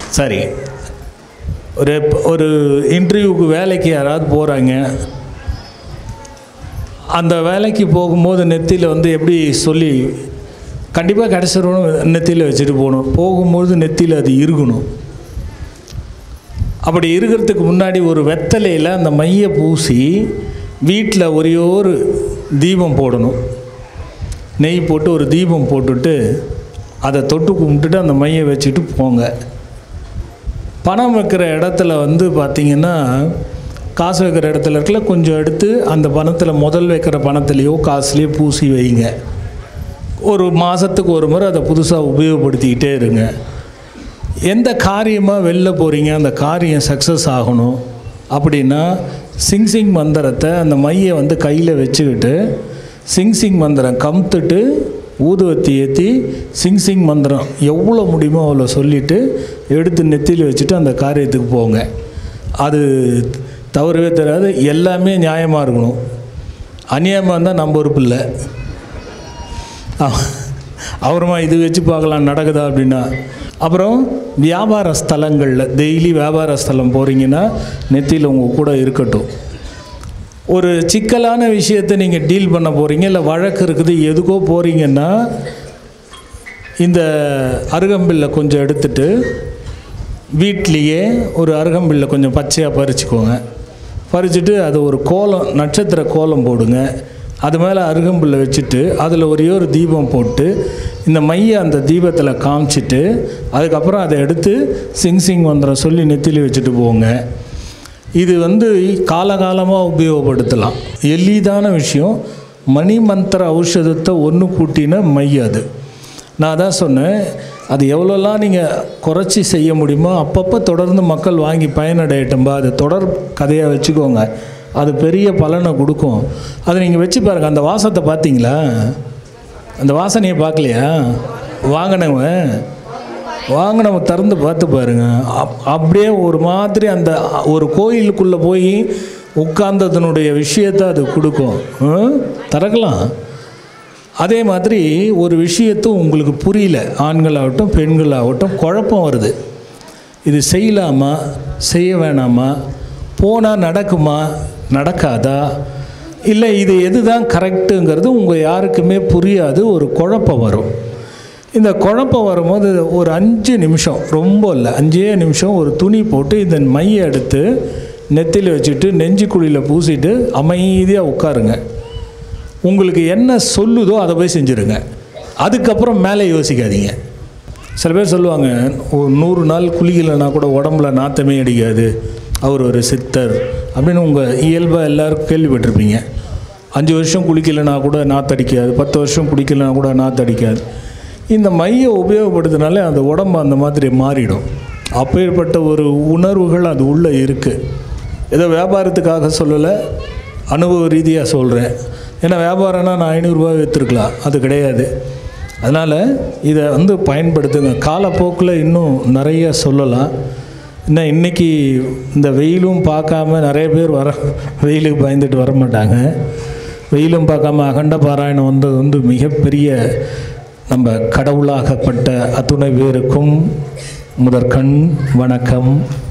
சரி ஒரு ஒரு இன்டர்வியூக்கு வேலைக்கு யாராவது போகிறாங்க அந்த வேலைக்கு போகும்போது நெத்தியில் வந்து எப்படி சொல்லி கண்டிப்பாக கிடச்சிடணும் நெத்தியில் வச்சுட்டு போகணும் போகும்போது நெத்தியில் அது இருக்கணும் அப்படி இருக்கிறதுக்கு முன்னாடி ஒரு வெத்தலையில் அந்த மையை பூசி வீட்டில் ஒரே ஒரு தீபம் போடணும் நெய் போட்டு ஒரு தீபம் போட்டுட்டு அதை தொட்டு கும்பிட்டுட்டு அந்த மையை வச்சுட்டு போங்க பணம் வைக்கிற இடத்துல வந்து பார்த்திங்கன்னா காசு வைக்கிற இடத்துல இருக்கல கொஞ்சம் எடுத்து அந்த பணத்தில் முதல் வைக்கிற பணத்துலேயோ காசுலேயோ பூசி வைங்க ஒரு மாதத்துக்கு ஒரு முறை அதை புதுசாக உபயோகப்படுத்திக்கிட்டே இருங்க எந்த காரியமாக வெளில போகிறீங்க அந்த காரியம் சக்ஸஸ் ஆகணும் அப்படின்னா சிங் சிங் மந்திரத்தை அந்த மையை வந்து கையில் வச்சுக்கிட்டு சிங் சிங் மந்திரம் கமுத்துட்டு ஊதுவத்தி ஏற்றி சிங் சிங் மந்திரம் எவ்வளோ முடியுமோ அவ்வளோ சொல்லிவிட்டு எடுத்து நெத்தியில் வச்சுட்டு அந்த காரியத்துக்கு போங்க அது தவறவே தெரியாது எல்லாமே நியாயமாக இருக்கணும் அநியாயமாக இருந்தால் நம்ம பொறுப்பு இல்லை அப்புறமா இது வச்சு பார்க்கலாம் நடக்குதா அப்படின்னா அப்புறம் வியாபார ஸ்தலங்களில் டெய்லி வியாபார ஸ்தலம் போகிறீங்கன்னா நெத்தியில் உங்கள் கூட இருக்கட்டும் ஒரு சிக்கலான விஷயத்தை நீங்கள் டீல் பண்ண போகிறீங்க இல்லை வழக்கு இருக்குது எதுக்கோ போகிறீங்கன்னா இந்த அருகம்பில்லை கொஞ்சம் எடுத்துட்டு வீட்லேயே ஒரு அருகம்பில்லை கொஞ்சம் பச்சையாக பறிச்சுக்கோங்க பறிச்சுட்டு அது ஒரு கோலம் நட்சத்திர கோலம் போடுங்க அது மேலே அருகம்புல்லை வச்சுட்டு அதில் ஒரே ஒரு தீபம் போட்டு இந்த மையை அந்த தீபத்தில் காமிச்சிட்டு அதுக்கப்புறம் அதை எடுத்து சிங் சிங் மந்திரம் சொல்லி நெத்திலி வச்சுட்டு போங்க இது வந்து காலகாலமாக உபயோகப்படுத்தலாம் எளிதான விஷயம் மணி மந்திர ஔஷதத்தை ஒன்று கூட்டின மை அது நான் தான் சொன்னேன் அது எவ்வளோலாம் நீங்கள் குறைச்சி செய்ய முடியுமோ அப்பப்போ தொடர்ந்து மக்கள் வாங்கி பயனடையட்டும்பா அது தொடர் கதையாக வச்சுக்கோங்க அது பெரிய பலனை கொடுக்கும் அதை நீங்கள் வச்சு பாருங்கள் அந்த வாசத்தை பார்த்தீங்களா அந்த வாசனையை பார்க்கலையா வாங்கினவன் வாங்கினவங்க திறந்து பார்த்து பாருங்க அப் அப்படியே ஒரு மாதிரி அந்த ஒரு கோயிலுக்குள்ளே போய் உட்கார்ந்ததனுடைய விஷயத்தை அது கொடுக்கும் ம்? திறக்கலாம் அதே மாதிரி ஒரு விஷயத்தை உங்களுக்கு புரியல ஆண்களாகட்டும் பெண்களாகட்டும் குழப்பம் வருது இது செய்யலாமா செய்ய வேணாமா போனால் நடக்குமா நடக்காதா இல்லை இது எது தான் கரெக்டுங்கிறது உங்கள் யாருக்குமே புரியாது ஒரு குழப்பம் வரும் இந்த குழப்பம் வரும்போது ஒரு அஞ்சு நிமிஷம் ரொம்ப இல்லை அஞ்சே நிமிஷம் ஒரு துணி போட்டு இந்த மையை எடுத்து நெத்தியில் வச்சுட்டு நெஞ்சுக்குழியில் பூசிட்டு அமைதியாக உட்காருங்க உங்களுக்கு என்ன சொல்லுதோ அதை போய் செஞ்சுருங்க அதுக்கப்புறம் மேலே யோசிக்காதீங்க சில பேர் சொல்லுவாங்க ஒரு நூறு நாள் குளிக்கலைன்னா கூட உடம்புல நாத்தமே அடிக்காது அவர் ஒரு சித்தர் அப்படின்னு உங்கள் இயல்பாக எல்லாரும் கேள்விப்பட்டிருப்பீங்க அஞ்சு வருஷம் குளிக்கலைன்னா கூட நாத்தடிக்காது பத்து வருஷம் குளிக்கலைன்னா கூட நாத்தடிக்காது இந்த மையை உபயோகப்படுத்தினாலே அந்த உடம்பு அந்த மாதிரி மாறிடும் அப்பேற்பட்ட ஒரு உணர்வுகள் அது உள்ளே இருக்குது ஏதோ வியாபாரத்துக்காக சொல்லலை அனுபவ ரீதியாக சொல்கிறேன் ஏன்னா வியாபாரம்னா நான் ஐநூறுரூவா விற்றுருக்கலாம் அது கிடையாது அதனால் இதை வந்து பயன்படுத்துங்க காலப்போக்கில் இன்னும் நிறைய சொல்லலாம் இன்னும் இன்றைக்கி இந்த வெயிலும் பார்க்காம நிறைய பேர் வர வெயிலுக்கு பயந்துட்டு வர மாட்டாங்க வெயிலும் பார்க்காம அகண்ட பாராயணம் வந்தது வந்து மிகப்பெரிய நம்ம கடவுளாகப்பட்ட அத்துணை பேருக்கும் முதற்கண் வணக்கம்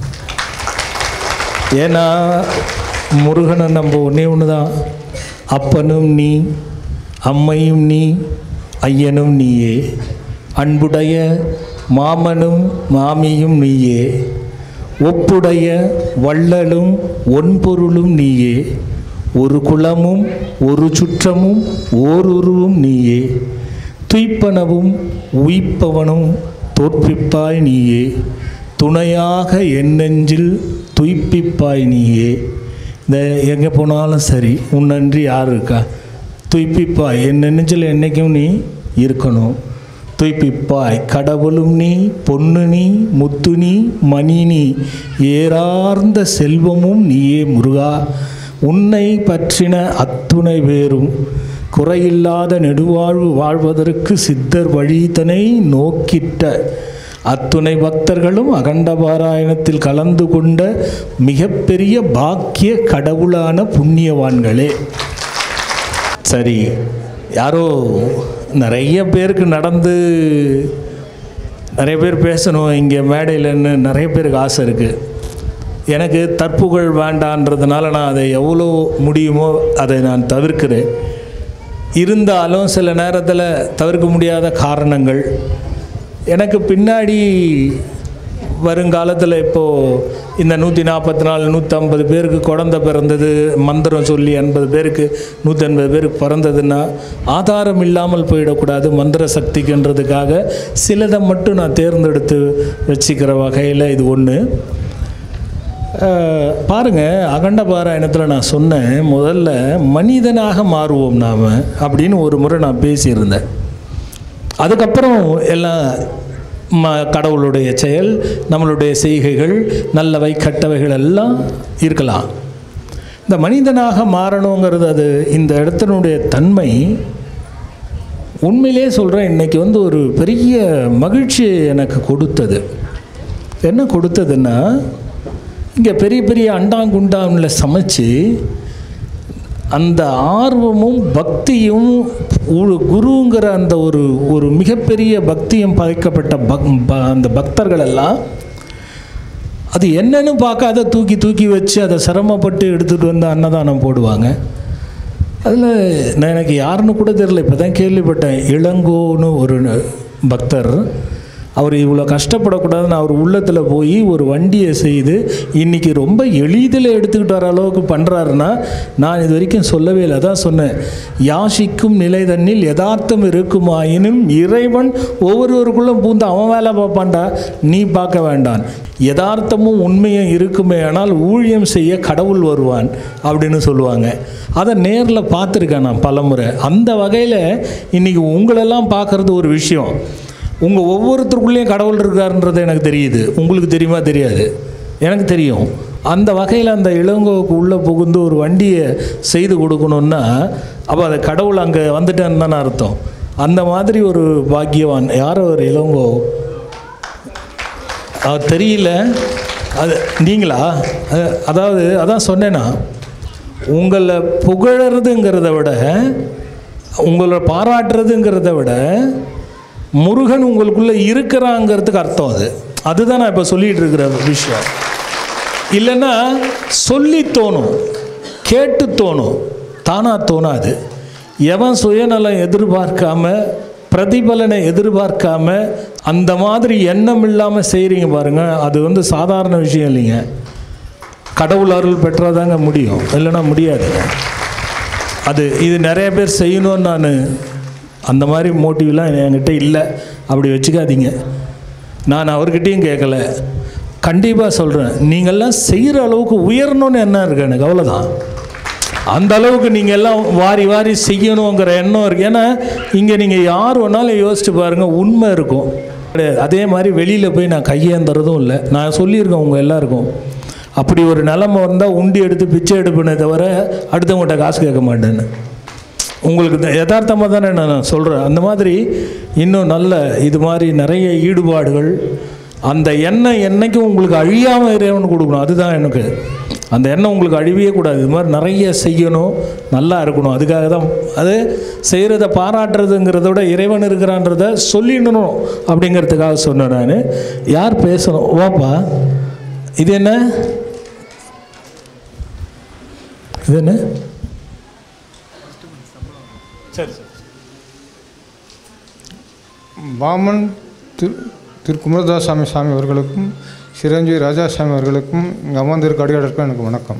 ஏன்னா முருகனை நம்ம ஒன்றே ஒன்று தான் அப்பனும் நீ அம்மையும் நீ ஐயனும் நீயே அன்புடைய மாமனும் மாமியும் நீயே ஒப்புடைய வள்ளலும் ஒன்பொருளும் நீயே ஒரு குலமும் ஒரு சுற்றமும் ஓருருவும் நீயே துய்ப்பனவும் உயிப்பவனும் தோற்பிப்பாய் நீயே துணையாக என் நெஞ்சில் துய்ப்பிப்பாய் நீயே இந்த எங்கே போனாலும் சரி உன் நன்றி யார் இருக்கா துய்ப்பிப்பாய் என் நெஞ்சில் என்றைக்கும் நீ இருக்கணும் துய்ப்பிப்பாய் கடவுளும் நீ பொண்ணு நீ முத்து நீ மணி நீ ஏறார்ந்த செல்வமும் நீயே முருகா உன்னை பற்றின அத்துணை பேரும் குறையில்லாத நெடுவாழ்வு வாழ்வதற்கு சித்தர் வழிதனை நோக்கிட்ட அத்துணை பக்தர்களும் அகண்ட பாராயணத்தில் கலந்து கொண்ட மிகப்பெரிய பாக்கிய கடவுளான புண்ணியவான்களே சரி யாரோ நிறைய பேருக்கு நடந்து நிறைய பேர் பேசணும் இங்கே மேடையிலன்னு நிறைய பேருக்கு ஆசை இருக்குது எனக்கு தற்புகழ் வேண்டான்றதுனால நான் அதை எவ்வளோ முடியுமோ அதை நான் தவிர்க்கிறேன் இருந்தாலும் சில நேரத்தில் தவிர்க்க முடியாத காரணங்கள் எனக்கு பின்னாடி வருங்காலத்தில் இப்போது இந்த நூற்றி நாற்பத்தி நாலு நூற்றம்பது பேருக்கு குழந்த பிறந்தது மந்திரம் சொல்லி எண்பது பேருக்கு நூற்றி எண்பது பேருக்கு பிறந்ததுன்னா ஆதாரம் இல்லாமல் போயிடக்கூடாது மந்திர சக்திக்குன்றதுக்காக சிலதை மட்டும் நான் தேர்ந்தெடுத்து வச்சுக்கிற வகையில் இது ஒன்று அஹ், பாருங்க அகண்ட பாராயணத்தில் நான் சொன்னேன் முதல்ல மனிதனாக மாறுவோம் நாம் அப்படின்னு ஒரு முறை நான் பேசியிருந்தேன் அதுக்கப்புறம் எல்லாம் ம கடவுளுடைய செயல் நம்மளுடைய செய்கைகள் நல்லவை கெட்டவைகள் எல்லாம் இருக்கலாம் இந்த மனிதனாக மாறணுங்கிறது அது இந்த இடத்தினுடைய தன்மை உண்மையிலே சொல்கிறேன் இன்னைக்கு வந்து ஒரு பெரிய மகிழ்ச்சியை எனக்கு கொடுத்தது என்ன கொடுத்ததுன்னா இங்கே பெரிய பெரிய அண்டாங்குண்டாமில் சமைச்சு அந்த ஆர்வமும் பக்தியும் ஒரு குருங்கிற அந்த ஒரு ஒரு மிகப்பெரிய பக்தியும் பதைக்கப்பட்ட பக் ப- அந்த பக்தர்கள் எல்லாம் அது என்னன்னு பார்க்காத தூக்கி தூக்கி வச்சு அதை சிரமப்பட்டு எடுத்துகிட்டு வந்து அன்னதானம் போடுவாங்க அதில் நான் எனக்கு யாருன்னு கூட தெரியல இப்போ தான் கேள்விப்பட்டேன் இளங்கோன்னு ஒரு பக்தர் அவர் இவ்வளோ கஷ்டப்படக்கூடாதுன்னு அவர் உள்ளத்தில் போய் ஒரு வண்டியை செய்து இன்றைக்கி ரொம்ப எளிதில் எடுத்துக்கிட்டு வர அளவுக்கு பண்ணுறாருன்னா நான் இது வரைக்கும் சொல்லவே இல்லை அதான் சொன்னேன் யாசிக்கும் நிலை தன்னில் யதார்த்தம் இருக்குமாயினும் இறைவன் ஒவ்வொருவருக்குள்ளே பூந்து அவன் வேலை பார்ப்பான்டா நீ பார்க்க வேண்டான் யதார்த்தமும் உண்மையும் இருக்குமே ஆனால் ஊழியம் செய்ய கடவுள் வருவான் அப்படின்னு சொல்லுவாங்க அதை நேரில் பார்த்துருக்கேன் நான் பலமுறை அந்த வகையில் இன்றைக்கி உங்களெல்லாம் பார்க்குறது ஒரு விஷயம் உங்கள் ஒவ்வொருத்தருக்குள்ளேயும் கடவுள் இருக்காருன்றது எனக்கு தெரியுது உங்களுக்கு தெரியுமா தெரியாது எனக்கு தெரியும் அந்த வகையில் அந்த இளங்கோவுக்கு உள்ளே புகுந்து ஒரு வண்டியை செய்து கொடுக்கணுன்னா அப்போ அதை கடவுள் அங்கே வந்துட்டேன்னு தானே அர்த்தம் அந்த மாதிரி ஒரு பாக்கியவான் யார் ஒரு இளங்கோ அது தெரியல அது நீங்களா அது- அதாவது அதான் சொன்னேன்னா உங்களை புகழறதுங்கிறத விட உங்களை பாராட்டுறதுங்கிறத விட முருகன் உங்களுக்குள்ளே இருக்கிறாங்கிறதுக்கு அர்த்தம் அது அதுதான் நான் இப்போ சொல்லிகிட்டு இருக்கிற விஷயம் இல்லைன்னா சொல்லி தோணும் கேட்டு தோணும் தானாக தோணாது எவன் சுயநலம் எதிர்பார்க்காம பிரதிபலனை எதிர்பார்க்காம அந்த மாதிரி எண்ணம் இல்லாமல் செய்கிறீங்க பாருங்க அது வந்து சாதாரண விஷயம் இல்லைங்க கடவுள் அருள் பெற்றாதாங்க முடியும் இல்லைன்னா முடியாதுங்க அது இது நிறைய பேர் செய்யணும்னு நான் அந்த மாதிரி மோட்டிவ்லாம் என்கிட்ட இல்லை அப்படி வச்சுக்காதீங்க நான் அவர்கிட்டயும் கேட்கல கண்டிப்பாக சொல்கிறேன் நீங்கள்லாம் செய்கிற அளவுக்கு உயரணும்னு என்ன இருக்கு எனக்கு அவ்வளோதான் அந்த அளவுக்கு நீங்கள் எல்லாம் வாரி வாரி செய்யணுங்கிற எண்ணம் இருக்குது ஏன்னா இங்கே நீங்கள் யார் வேணாலும் யோசிச்சு பாருங்கள் உண்மை இருக்கும் கிடையாது. அதே மாதிரி வெளியில் போய் நான் கையேந்துறதும் இல்லை நான் சொல்லியிருக்கேன் உங்கள் எல்லாருக்கும் அப்படி ஒரு நிலைமை வந்தால் உண்டி எடுத்து பிச்சை எடுப்பேனே தவிர அடுத்தவங்கள்ட்ட காசு கேட்க மாட்டேன்னு உங்களுக்கு யதார்த்தமாக தானே நான் சொல்கிறேன் அந்த மாதிரி இன்னும் நல்ல இது மாதிரி நிறைய ஈடுபாடுகள் அந்த எண்ணம் என்னைக்கும் உங்களுக்கு அழியாமல் இறைவன் கொடுக்கணும் அதுதான் எனக்கு அந்த எண்ணம் உங்களுக்கு அழிவே கூடாது இது மாதிரி நிறைய செய்யணும் நல்லா இருக்கணும் அதுக்காக தான் அது செய்கிறத பாராட்டுறதுங்கிறத விட இறைவன் இருக்கிறான்றத சொல்லிடணும் அப்படிங்கிறதுக்காக சொன்னேன் நான் யார் பேசணும் வாப்பா இது என்ன இது என்ன சரி சரி பாமன் திரு திரு குமரதாசாமி சாமி அவர்களுக்கும் சிரஞ்சீவி ராஜாசாமி அவர்களுக்கும் இங்கே அமர்ந்திருக்க அடியாளருக்கும் எனக்கு வணக்கம்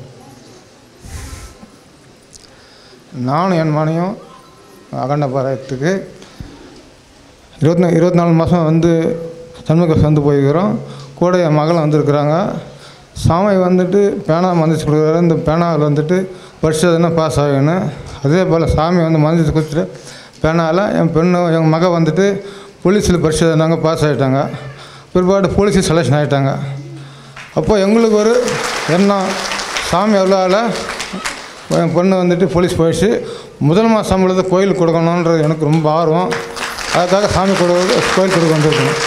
நானும் என் மனையும் அகண்ட பாளையத்துக்கு இருபத்தி இருபத்தி நாலு மாதம் வந்து சண்முக வந்து போயிருக்கிறோம் கூட என் மகளும் வந்திருக்கிறாங்க சாமி வந்துட்டு பேனா மந்திரிச்சு கொடுக்குறாரு இந்த பேனாவில் வந்துட்டு படிச்சதுன்னா பாஸ் ஆகணும் அதே போல் சாமி வந்து மந்திரிச்சு கொடுத்துட்டு பேனாவில் என் பெண்ணு எங்கள் மக வந்துட்டு போலீஸில் படிச்சதுனாங்க பாஸ் ஆகிட்டாங்க பிற்பாடு போலீஸில் செலெக்ஷன் ஆகிட்டாங்க அப்போ எங்களுக்கு ஒரு எண்ணம் சாமி அருளால் என் பொண்ணு வந்துட்டு போலீஸ் போயிடுச்சு முதல் மாதம் சம்பளத்தை கோயிலுக்கு கொடுக்கணுன்றது எனக்கு ரொம்ப ஆர்வம் அதுக்காக சாமி கொடு கோயில் கொடுக்க வந்திருக்கணும்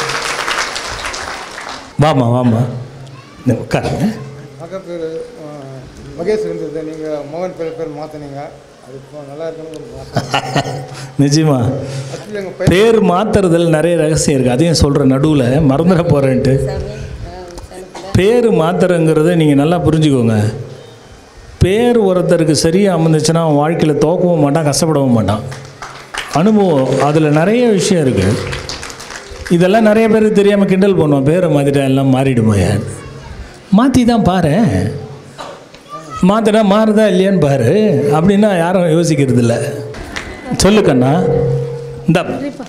வாமா வாமா இந்த உட்காருங்க மக பேர் மகேஷ் இருந்தது நீங்கள் மோகன் பேர் பேர் மாற்றினீங்க அது இப்போ நல்லா இருக்கணும் ஒரு நிச்சயமா ஆக்சுவலி எங்கள் பேர் மாத்துறதுல நிறைய ரகசியம் இருக்குது அதையும் சொல்கிறேன் நடுவில் மறந்துட போகிறேன்ட்டு பேர் மாத்துறங்கிறத நீங்கள் நல்லா புரிஞ்சுக்கோங்க பேர் ஒருத்தருக்கு சரியாக அமைந்துச்சுன்னா அவன் வாழ்க்கையில் தோக்கவும் மாட்டான் கஷ்டப்படவும் மாட்டான் அனுபவம் அதில் நிறைய விஷயம் இருக்குது இதெல்லாம் நிறைய பேருக்கு தெரியாமல் கிண்டல் பண்ணுவோம் பேரை மாற்றிட்டா எல்லாம் மாறிடுமோயா மாற்றி தான் பாரு மாற்றினா மாறுதா இல்லையான்னு பாரு அப்படின்னா யாரும் யோசிக்கிறது இல்லை சொல்லு கண்ணா இந்த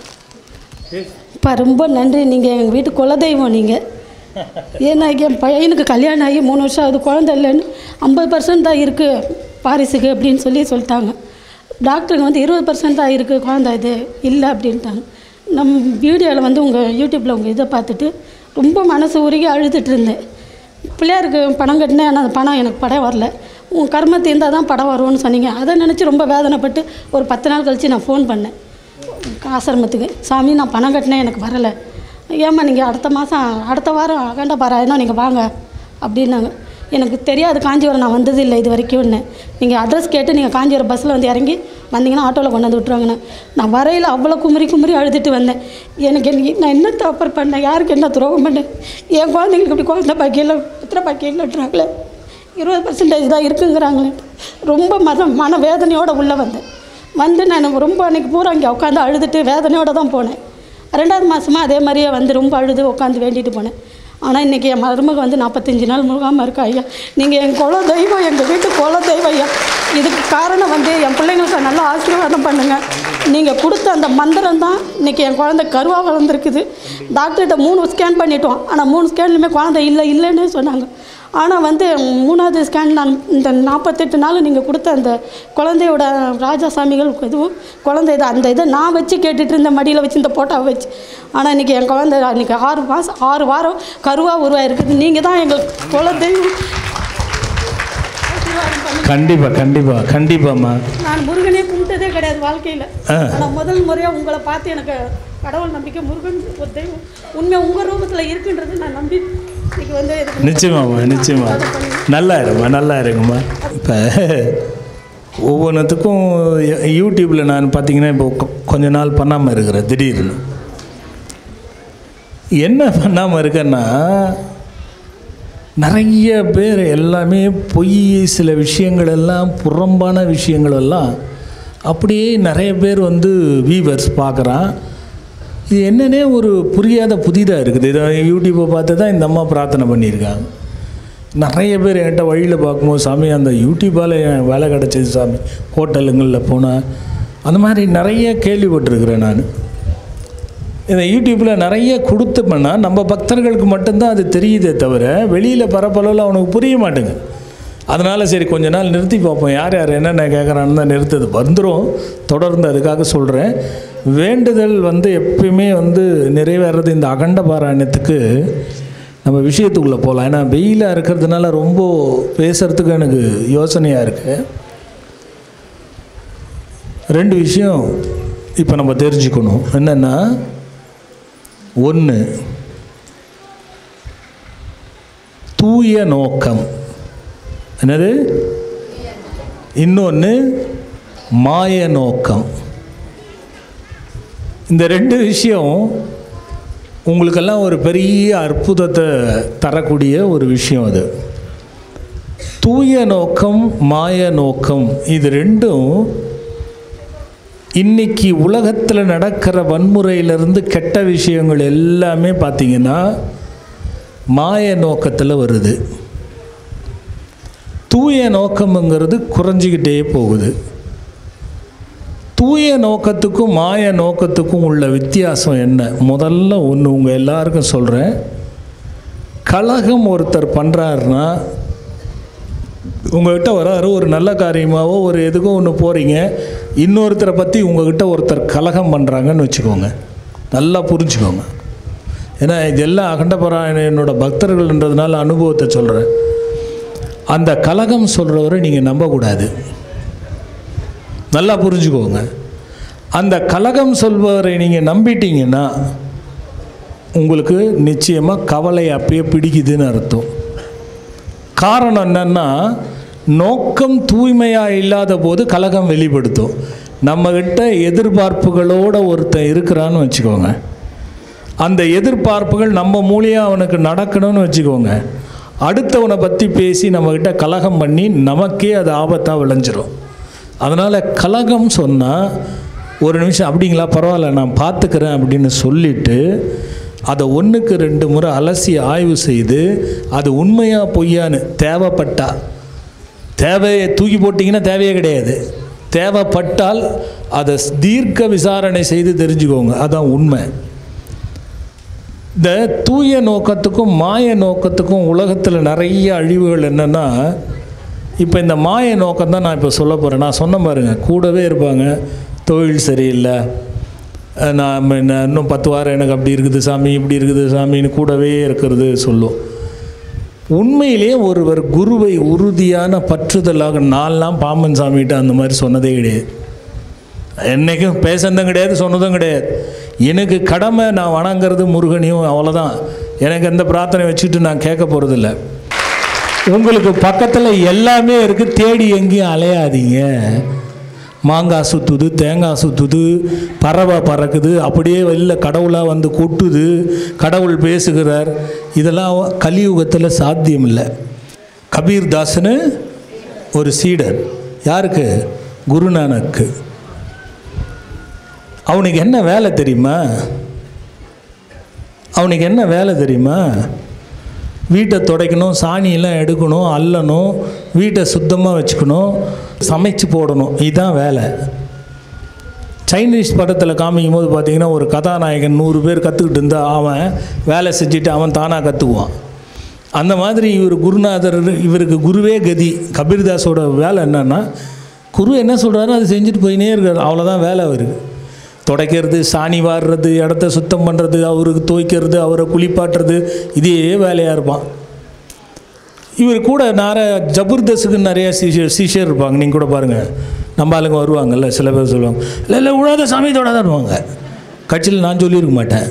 அப்பா ரொம்ப நன்றி நீங்கள் எங்கள் வீட்டு குலதெய்வம் நீங்கள் ஏன்னா என் பையனுக்கு கல்யாணம் ஆகி மூணு வருஷம் ஆகுது குழந்தை இல்லைன்னு ஐம்பது பர்சன்ட் தான் இருக்குது பாரிஸுக்கு அப்படின்னு சொல்லி சொல்லிட்டாங்க டாக்டருங்க வந்து இருபது பர்சன்ட் தான் இருக்குது குழந்தை இது இல்லை அப்படின்ட்டாங்க நம் வீடியோவில் வந்து உங்கள் யூடியூப்பில் உங்கள் இதை பார்த்துட்டு ரொம்ப மனசு உருகி அழுதுட்டு இருந்தேன் பிள்ளையாருக்கு பணம் கட்டினேன் ஆனால் அந்த பணம் எனக்கு படம் வரல உன் கர்மத்தை இருந்தால் தான் படம் வரும்னு சொன்னீங்க அதை நினச்சி ரொம்ப வேதனைப்பட்டு ஒரு பத்து நாள் கழித்து நான் ஃபோன் பண்ணேன் ஆசிரமத்துக்கு சாமி நான் பணம் கட்டினேன் எனக்கு வரலை ஏம்மா நீங்கள் அடுத்த மாதம் அடுத்த வாரம் அகண்ட பாராயணம் நீங்கள் வாங்க அப்படின்னாங்க எனக்கு தெரியாது காஞ்சிபுரம் நான் வந்தது இல்லை இது வரைக்கும்னு நீங்கள் அட்ரஸ் கேட்டு நீங்கள் காஞ்சிபுரம் பஸ்ஸில் வந்து இறங்கி வந்தீங்கன்னா ஆட்டோவில் கொண்டு வந்து விட்ருவாங்கண்ணே நான் வரையில் அவ்வளோ குமரி குமரி அழுதுட்டு வந்தேன் எனக்கு என்ன- நான் என்ன தப்பு பண்ணேன் யாருக்கு என்ன துரோகம் பண்ணேன் என் குழந்தைங்களுக்கு இப்படி குழந்தை பாக்கியில் புத்திர பாக்கியம் இல்லைன்றாங்களே இருபது பர்சன்டேஜ் தான் இருக்குங்கிறாங்களே ரொம்ப மன மன வேதனையோடு உள்ளே வந்தேன் வந்து நான் ரொம்ப அன்றைக்கி பூரா இங்கே உட்காந்து அழுதுட்டு வேதனையோடு தான் போனேன் ரெண்டாவது மாதமாக அதே மாதிரியே வந்து ரொம்ப அழுது உட்காந்து வேண்டிட்டு போனேன் ஆனால் இன்றைக்கி என் மருமக வந்து நாற்பத்தஞ்சு நாள் முழுகாமல் இருக்கா ஐயா நீங்கள் என் குல தெய்வம் எங்கள் வீட்டு குல தெய்வம் ஐயா இதுக்கு காரணம் வந்து என் பிள்ளைங்களுக்கு நல்லா ஆசீர்வாதம் பண்ணுங்கள் நீங்கள் கொடுத்த அந்த மந்திரம் தான் இன்றைக்கி என் குழந்தை கருவாக வளர்ந்துருக்குது டாக்டர்கிட்ட மூணு ஸ்கேன் பண்ணிட்டோம் ஆனால் மூணு ஸ்கேன்லையுமே குழந்தை இல்லை இல்லைன்னு சொன்னாங்க ஆனால் வந்து மூணாவது ஸ்கேன் நான் இந்த நாற்பத்தெட்டு நாள் நீங்கள் கொடுத்த அந்த குழந்தையோட ராஜாசாமிகள் இதுவும் குழந்தை இதை அந்த இதை நான் வச்சு கேட்டுட்டு இருந்த மடியில் வச்சு இந்த போட்டாவை வச்சு ஆனால் இன்றைக்கி என் குழந்தை இன்றைக்கி ஆறு மாதம் ஆறு வாரம் கருவாக உருவாயிருக்குது நீங்கள் தான் எங்கள் குலதெய்வம் கண்டிப்பாக கண்டிப்பாக கண்டிப்பாம்மா நான் முருகனே கும்பிட்டதே கிடையாது வாழ்க்கையில் ஆ. ஆனால் முதல் முறையாக உங்களை பார்த்து எனக்கு கடவுள் நம்பிக்கை முருகன் ஒரு தெய்வம் உண்மை உங்கள் ரூபத்தில் இருக்குன்றது நான் நம்பி இன்னைக்கு வந்து இதுக்கு நிச்சயமாம்மா நிச்சயமா நல்லா இருங்கம்மா நல்லா இருங்கம்மா இப்போ ஒவ்வொன்றுத்துக்கும் யூடியூப்பில் நான் பார்த்தீங்கன்னா இப்போ கொ- கொஞ்ச நாள் பண்ணாமல் இருக்கிறேன் திடீர்னு என்ன பண்ணாமல் இருக்கேன்னா நிறைய பேர் எல்லாமே பொய் சில விஷயங்கள் எல்லாம் புறம்பான விஷயங்கள் எல்லாம் அப்படியே நிறைய பேர் வந்து வீவர்ஸ் பார்க்குறான் இது என்னன்னே ஒரு புரியாத புதிதாக இருக்குது இதை யூடியூப்பை பார்த்து தான் இந்த அம்மா பிரார்த்தனை பண்ணியிருக்காங்க நிறைய பேர் என்கிட்ட வழியில் பார்க்கும்போது சாமி அந்த யூடியூப்பால் என் வேலை கிடச்சிது சாமி ஹோட்டலுங்களில் போனேன் அந்த மாதிரி நிறைய கேள்விப்பட்டிருக்கிறேன் நான் இதை யூடியூப்பில் நிறைய கொடுத்தோம்னா நம்ம பக்தர்களுக்கு மட்டும்தான் அது தெரியுதே தவிர வெளியில் பரப்பளவில் அவனுக்கு புரிய மாட்டேங்குது அதனால் சரி கொஞ்ச நாள் நிறுத்தி பார்ப்போம் யார் யார் என்னென்ன கேட்குறான்னு தான் நிறுத்தது வந்துடும் தொடர்ந்து அதுக்காக சொல்கிறேன் வேண்டுதல் வந்து எப்பயுமே வந்து நிறைவேறது இந்த அகண்ட பாராயணத்துக்கு நம்ம விஷயத்துக்குள்ளே போகலாம் ஏன்னா வெயிலாக இருக்கிறதுனால ரொம்ப பேசுகிறதுக்கு எனக்கு யோசனையாக இருக்குது ரெண்டு விஷயம் இப்போ நம்ம தெரிஞ்சுக்கணும் என்னென்னா ஒன்று தூய நோக்கம் என்னது இன்னொன்று மாய நோக்கம் இந்த ரெண்டு விஷயம் உங்களுக்கெல்லாம் ஒரு பெரிய அற்புதத்தை தரக்கூடிய ஒரு விஷயம் அது தூய நோக்கம் மாய நோக்கம் இது ரெண்டும் இன்னைக்கு உலகத்தில் நடக்கிற வன்முறையிலிருந்து கெட்ட விஷயங்கள் எல்லாமே பார்த்தீங்கன்னா மாய நோக்கத்தில் வருது தூய நோக்கம்ங்கிறது குறைஞ்சிக்கிட்டே போகுது தூய நோக்கத்துக்கும் மாய நோக்கத்துக்கும் உள்ள வித்தியாசம் என்ன முதல்ல ஒன்று உங்கள் எல்லாருக்கும் சொல்கிறேன் கலகம் ஒருத்தர் பண்ணுறாருன்னா உங்கள்கிட்ட வராரு ஒரு நல்ல காரியமாவோ ஒரு எதுக்கோ ஒன்று போகிறீங்க இன்னொருத்தரை பற்றி உங்ககிட்ட ஒருத்தர் கலகம் பண்ணுறாங்கன்னு வச்சுக்கோங்க நல்லா புரிஞ்சுக்கோங்க ஏன்னா இதெல்லாம் அகண்டபராயணனோட பக்தர்கள்ன்றதுனால அனுபவத்தை சொல்கிறேன் அந்த கலகம் சொல்கிறவரை நீங்கள் நம்பக்கூடாது நல்லா புரிஞ்சுக்கோங்க அந்த கலகம் சொல்பவரை நீங்கள் நம்பிட்டீங்கன்னா உங்களுக்கு நிச்சயமாக கவலை அப்பயே பிடிக்குதுன்னு அர்த்தம் காரணம் என்னன்னா நோக்கம் தூய்மையாக இல்லாத போது கலகம் வெளிப்படுத்தும் நம்மக்கிட்ட எதிர்பார்ப்புகளோட ஒருத்தன் இருக்கிறான்னு வச்சுக்கோங்க அந்த எதிர்பார்ப்புகள் நம்ம மூலியம் அவனுக்கு நடக்கணும்னு வச்சுக்கோங்க அடுத்தவனை பற்றி பேசி நம்மக்கிட்ட கலகம் பண்ணி நமக்கே அது ஆபத்தாக விளைஞ்சிரும் அதனால் கலகம் சொன்னால் ஒரு நிமிஷம் அப்படிங்களா பரவாயில்ல நான் பார்த்துக்கிறேன் அப்படின்னு சொல்லிட்டு அதை ஒன்றுக்கு ரெண்டு முறை அலசி ஆய்வு செய்து அது உண்மையா பொய்யான்னு தேவைப்பட்டா தேவையை தூக்கி போட்டிங்கன்னா தேவையே கிடையாது தேவைப்பட்டால் அதை தீர்க்க விசாரணை செய்து தெரிஞ்சுக்கோங்க அதான் உண்மை இந்த தூய நோக்கத்துக்கும் மாய நோக்கத்துக்கும் உலகத்தில் நிறைய அழிவுகள் என்னென்னா இப்போ இந்த மாய நோக்கம் தான் நான் இப்போ சொல்ல போகிறேன் நான் சொன்ன பாருங்க கூடவே இருப்பாங்க தொழில் சரியில்லை அஹ் நான் ம- நான் இன்னும் பத்து வாரம் எனக்கு அப்படி இருக்குது சாமி இப்படி இருக்குது சாமின்னு கூடவே இருக்கிறது சொல்லும் உண்மையிலே ஒருவர் குருவை உறுதியான பற்றுதலாக நான்லாம் பாம்பன் சாமிகிட்ட அந்த மாதிரி சொன்னதே கிடையாது என்றைக்கும் பேசுனதும் கிடையாது சொன்னதும் கிடையாது எனக்கு கடமை நான் வணங்குறது முருகனையும் அவ்வளோதான் எனக்கு எந்த பிரார்த்தனை வச்சுட்டு நான் கேட்க போகிறதில்ல உங்களுக்கு பக்கத்தில் எல்லாமே இருக்குது தேடி எங்கேயும் அலையாதீங்க மாங்காய் சுற்றுது தேங்காய் சுற்றுது பறவை பறக்குது அப்படியே வெளில கடவுளாக வந்து கொட்டுது கடவுள் பேசுகிறார் இதெல்லாம் கலியுகத்தில் சாத்தியம் இல்லை கபீர் தாஸ்னு ஒரு சீடர் யாருக்கு குருநானக்கு அவனுக்கு என்ன வேலை தெரியுமா அவனுக்கு என்ன வேலை தெரியுமா வீட்டை துடைக்கணும் சாணியெல்லாம் எடுக்கணும் அள்ளணும் வீட்டை சுத்தமாக வச்சுக்கணும் சமைச்சு போடணும் இதுதான் வேலை சைனீஸ் படத்தில் காமிக்கும் போது பார்த்தீங்கன்னா ஒரு கதாநாயகன் நூறு பேர் கற்றுக்கிட்டு இருந்தால் அவன் வேலை செஞ்சுட்டு அவன் தானாக கற்றுக்குவான் அந்த மாதிரி இவர் குருநாதர் இவருக்கு குருவே கதி கபீர்தாஸோட வேலை என்னன்னா குரு என்ன சொல்கிறாரோ அதை செஞ்சுட்டு போயினே இருக்கார் அவ்வளோதான் வேலை அவருக்கு துடைக்கிறது சாணி வாடுறது இடத்த சுத்தம் பண்ணுறது அவருக்கு துவைக்கிறது அவரை குளிப்பாட்டுறது இதே வேலையாக இருப்பான் இவர் கூட நிறைய ஜபர்தஸுக்கு நிறைய சீஷர் சீஷர் இருப்பாங்க நீங்கள் கூட பாருங்கள் நம்ம ஆளுங்க வருவாங்கல்ல சில பேர் சொல்லுவாங்க இல்லை இல்லை விழாத சாமி தொடாதன்னுவாங்க கட்சியில் நான் சொல்லியிருக்க மாட்டேன்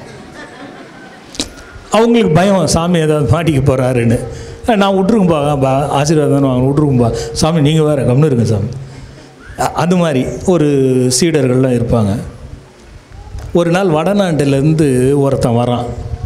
அவங்களுக்கு பயம் சாமி ஏதாவது மாட்டிக்க போகிறாருன்னு நான் விட்ருக்கும்பா பா ஆசீர்வாதம் வாங்க விட்ருக்கும்பா சாமி நீங்கள் வேறு கம்னு இருங்க சாமி அ- அது மாதிரி ஒரு சீடர்கள்லாம் இருப்பாங்க ஒரு நாள் வடநாட்டிலேருந்து ஒருத்தன் வரான்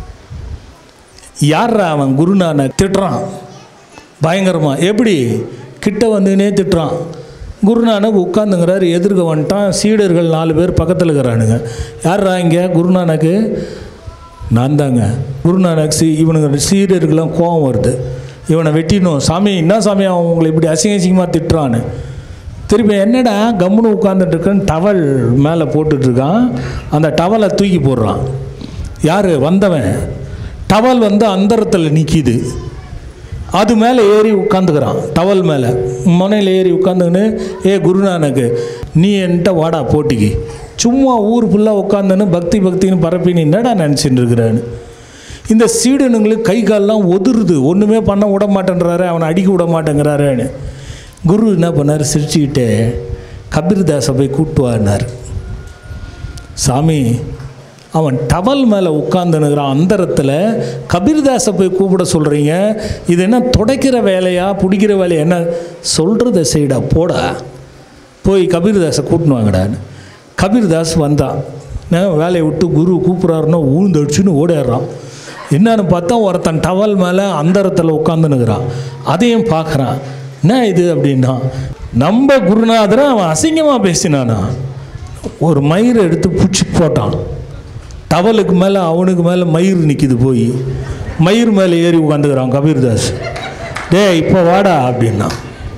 யார்ரா அவன் குருநானக் திட்டுறான் பயங்கரமாக எப்படி கிட்ட வந்துனே திட்டுறான் குருநானக் உட்காந்துங்கிறாரு எதிர்க்க வந்துட்டான் சீடர்கள் நாலு பேர் பக்கத்தில் இருக்கிறானுங்க யார்ரா இங்கே குருநானக்கு நான் தாங்க குருநானக் சி இவனுங்க சீடருக்கெல்லாம் கோபம் வருது இவனை வெட்டிடணும் சாமி என்ன சாமி அவன் உங்களை இப்படி அசிங்க அசிங்கமாக திட்டுறான்னு திருப்பி என்னடா கம்முன்னு உட்காந்துட்டு இருக்கேன்னு டவல் மேலே போட்டுட்ருக்கான் அந்த டவலை தூக்கி போடுறான் யார் வந்தவன் டவல் வந்து அந்தரத்தில் நிற்கிது அது மேலே ஏறி உட்காந்துக்கிறான் டவல் மேலே முனையில் ஏறி உட்காந்துக்கின்னு ஏ குருநானக்கு நீ என்கிட்ட வாடா போட்டிக்கு சும்மா ஊர் ஃபுல்லாக உட்காந்துன்னு பக்தி பக்தின்னு பரப்பி நீ என்னடா நினச்சிட்டு இருக்கிறான்னு இந்த சீடனுங்களுக்கு கை கால்லாம் ஒதுருது ஒன்றுமே பண்ண விட மாட்டேன்றாரு அவனை அடிக்க விட மாட்டேங்கிறாருன்னு குரு என்ன பண்ணார் சிரிச்சுக்கிட்டே கபீர்தாஸை போய் கூப்பிட்டு வான்னார் சாமி அவன் டவல் மேலே உட்காந்துனுக்கிறான் அந்தரத்தில் கபீர்தாஸை போய் கூப்பிட சொல்கிறீங்க இது என்ன துடைக்கிற வேலையா பிடிக்கிற வேலையா என்ன சொல்கிறத செய்டா போடா போய் கபீர்தாஸை கூட்டின்னு வாங்கடான்னு கபீர்தாஸ் வந்தான் நான் வேலையை விட்டு குரு கூப்பிட்றாருன்னா ஊழ்ந்து அடிச்சுன்னு ஓடிடுறான் என்னன்னு பார்த்தா ஒருத்தன் டவல் மேலே அந்தரத்தில் உட்காந்துனுக்கிறான் அதையும் பார்க்குறான் என்ன இது அப்படின்னா நம்ம குருநாதரை அவன் அசிங்கமாக பேசினானா ஒரு மயிரை எடுத்து பிடிச்சி போட்டான் டவலுக்கு மேலே அவனுக்கு மேலே மயிர் நிற்கிது போய் மயிர் மேலே ஏறி உட்காந்துக்கிறான் கபீர்தாஸ் டேய் இப்போ வாடா அப்படின்னா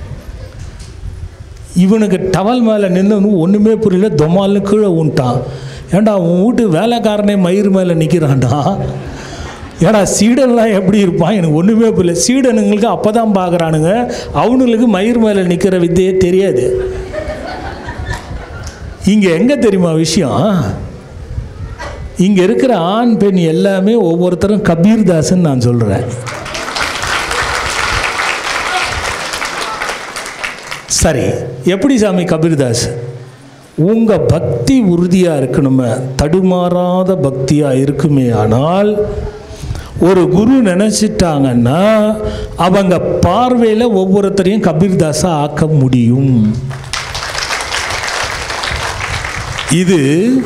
இவனுக்கு டவல் மேலே நின்று ஒன்றுமே புரியல தொமால்னு கீழே உன்ட்டான் ஏன்டா உன் வீட்டு வேலைக்காரனே மயிர் மேலே நிற்கிறான்டா ஏடா சீடன்லாம் எப்படி இருப்பான் எனக்கு ஒன்றுமே புரியல சீடனுங்களுக்கு அப்போ தான் பார்க்குறானுங்க அவனுங்களுக்கு மயிர் மேலே நிற்கிற வித்தையே தெரியாது இங்கே எங்கே தெரியுமா விஷயம் இங்கே இருக்கிற ஆண் பெண் எல்லாமே ஒவ்வொருத்தரும் கபீர்தாசன் நான் சொல்கிறேன் சரி எப்படி சாமி கபீர்தாஸ் உங்கள் பக்தி உறுதியாக இருக்கணுமே தடுமாறாத பக்தியாக இருக்குமே ஆனால் ஒரு குரு நினச்சிட்டாங்கன்னா அவங்க பார்வையில் ஒவ்வொருத்தரையும் கபீர்தாஸா ஆக்க முடியும் இது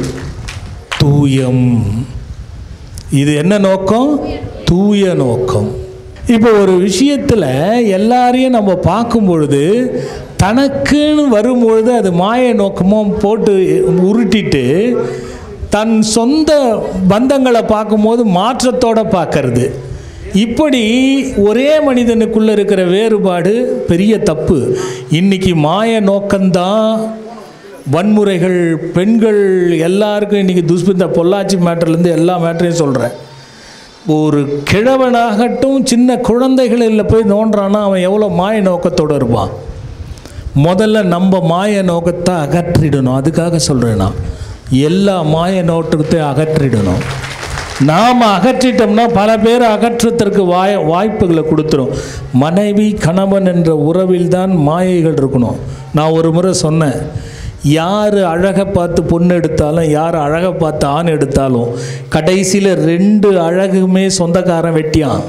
தூயம் இது என்ன நோக்கம் தூய நோக்கம் இப்போ ஒரு விஷயத்தில் எல்லாரையும் நம்ம பார்க்கும் பொழுது தனக்குன்னு வரும்பொழுது அது மாய நோக்கமும் போட்டு உருட்டிட்டு தன் சொந்த பந்தங்களை பார்க்கும்போது மாற்றத்தோடு பார்க்கறது இப்படி ஒரே மனிதனுக்குள்ளே இருக்கிற வேறுபாடு பெரிய தப்பு இன்னைக்கு மாய நோக்கம்தான் வன்முறைகள் பெண்கள் எல்லாருக்கும் இன்றைக்கி துஷ்பிந்த பொள்ளாச்சி மேட்டர்லேருந்து எல்லா மேட்டரையும் சொல்கிறேன் ஒரு கிழவனாகட்டும் சின்ன குழந்தைகளில் போய் நோண்டுறான்னா அவன் எவ்வளோ மாய நோக்கத்தோடு இருப்பான் முதல்ல நம்ம மாய நோக்கத்தை அகற்றிடணும் அதுக்காக சொல்கிறேன் நான் எல்லா மாய நோட்டத்தையும் அகற்றிடணும் நாம் அகற்றிட்டோம்னா பல பேர் அகற்றத்திற்கு வாய வாய்ப்புகளை கொடுத்துரும் மனைவி கணவன் என்ற உறவில் தான் மாயைகள் இருக்கணும் நான் ஒரு முறை சொன்னேன் யார் அழகை பார்த்து பொண்ணு எடுத்தாலும் யார் அழகை பார்த்து ஆண் எடுத்தாலும் கடைசியில் ரெண்டு அழகுமே சொந்தக்காரன் வெட்டியான்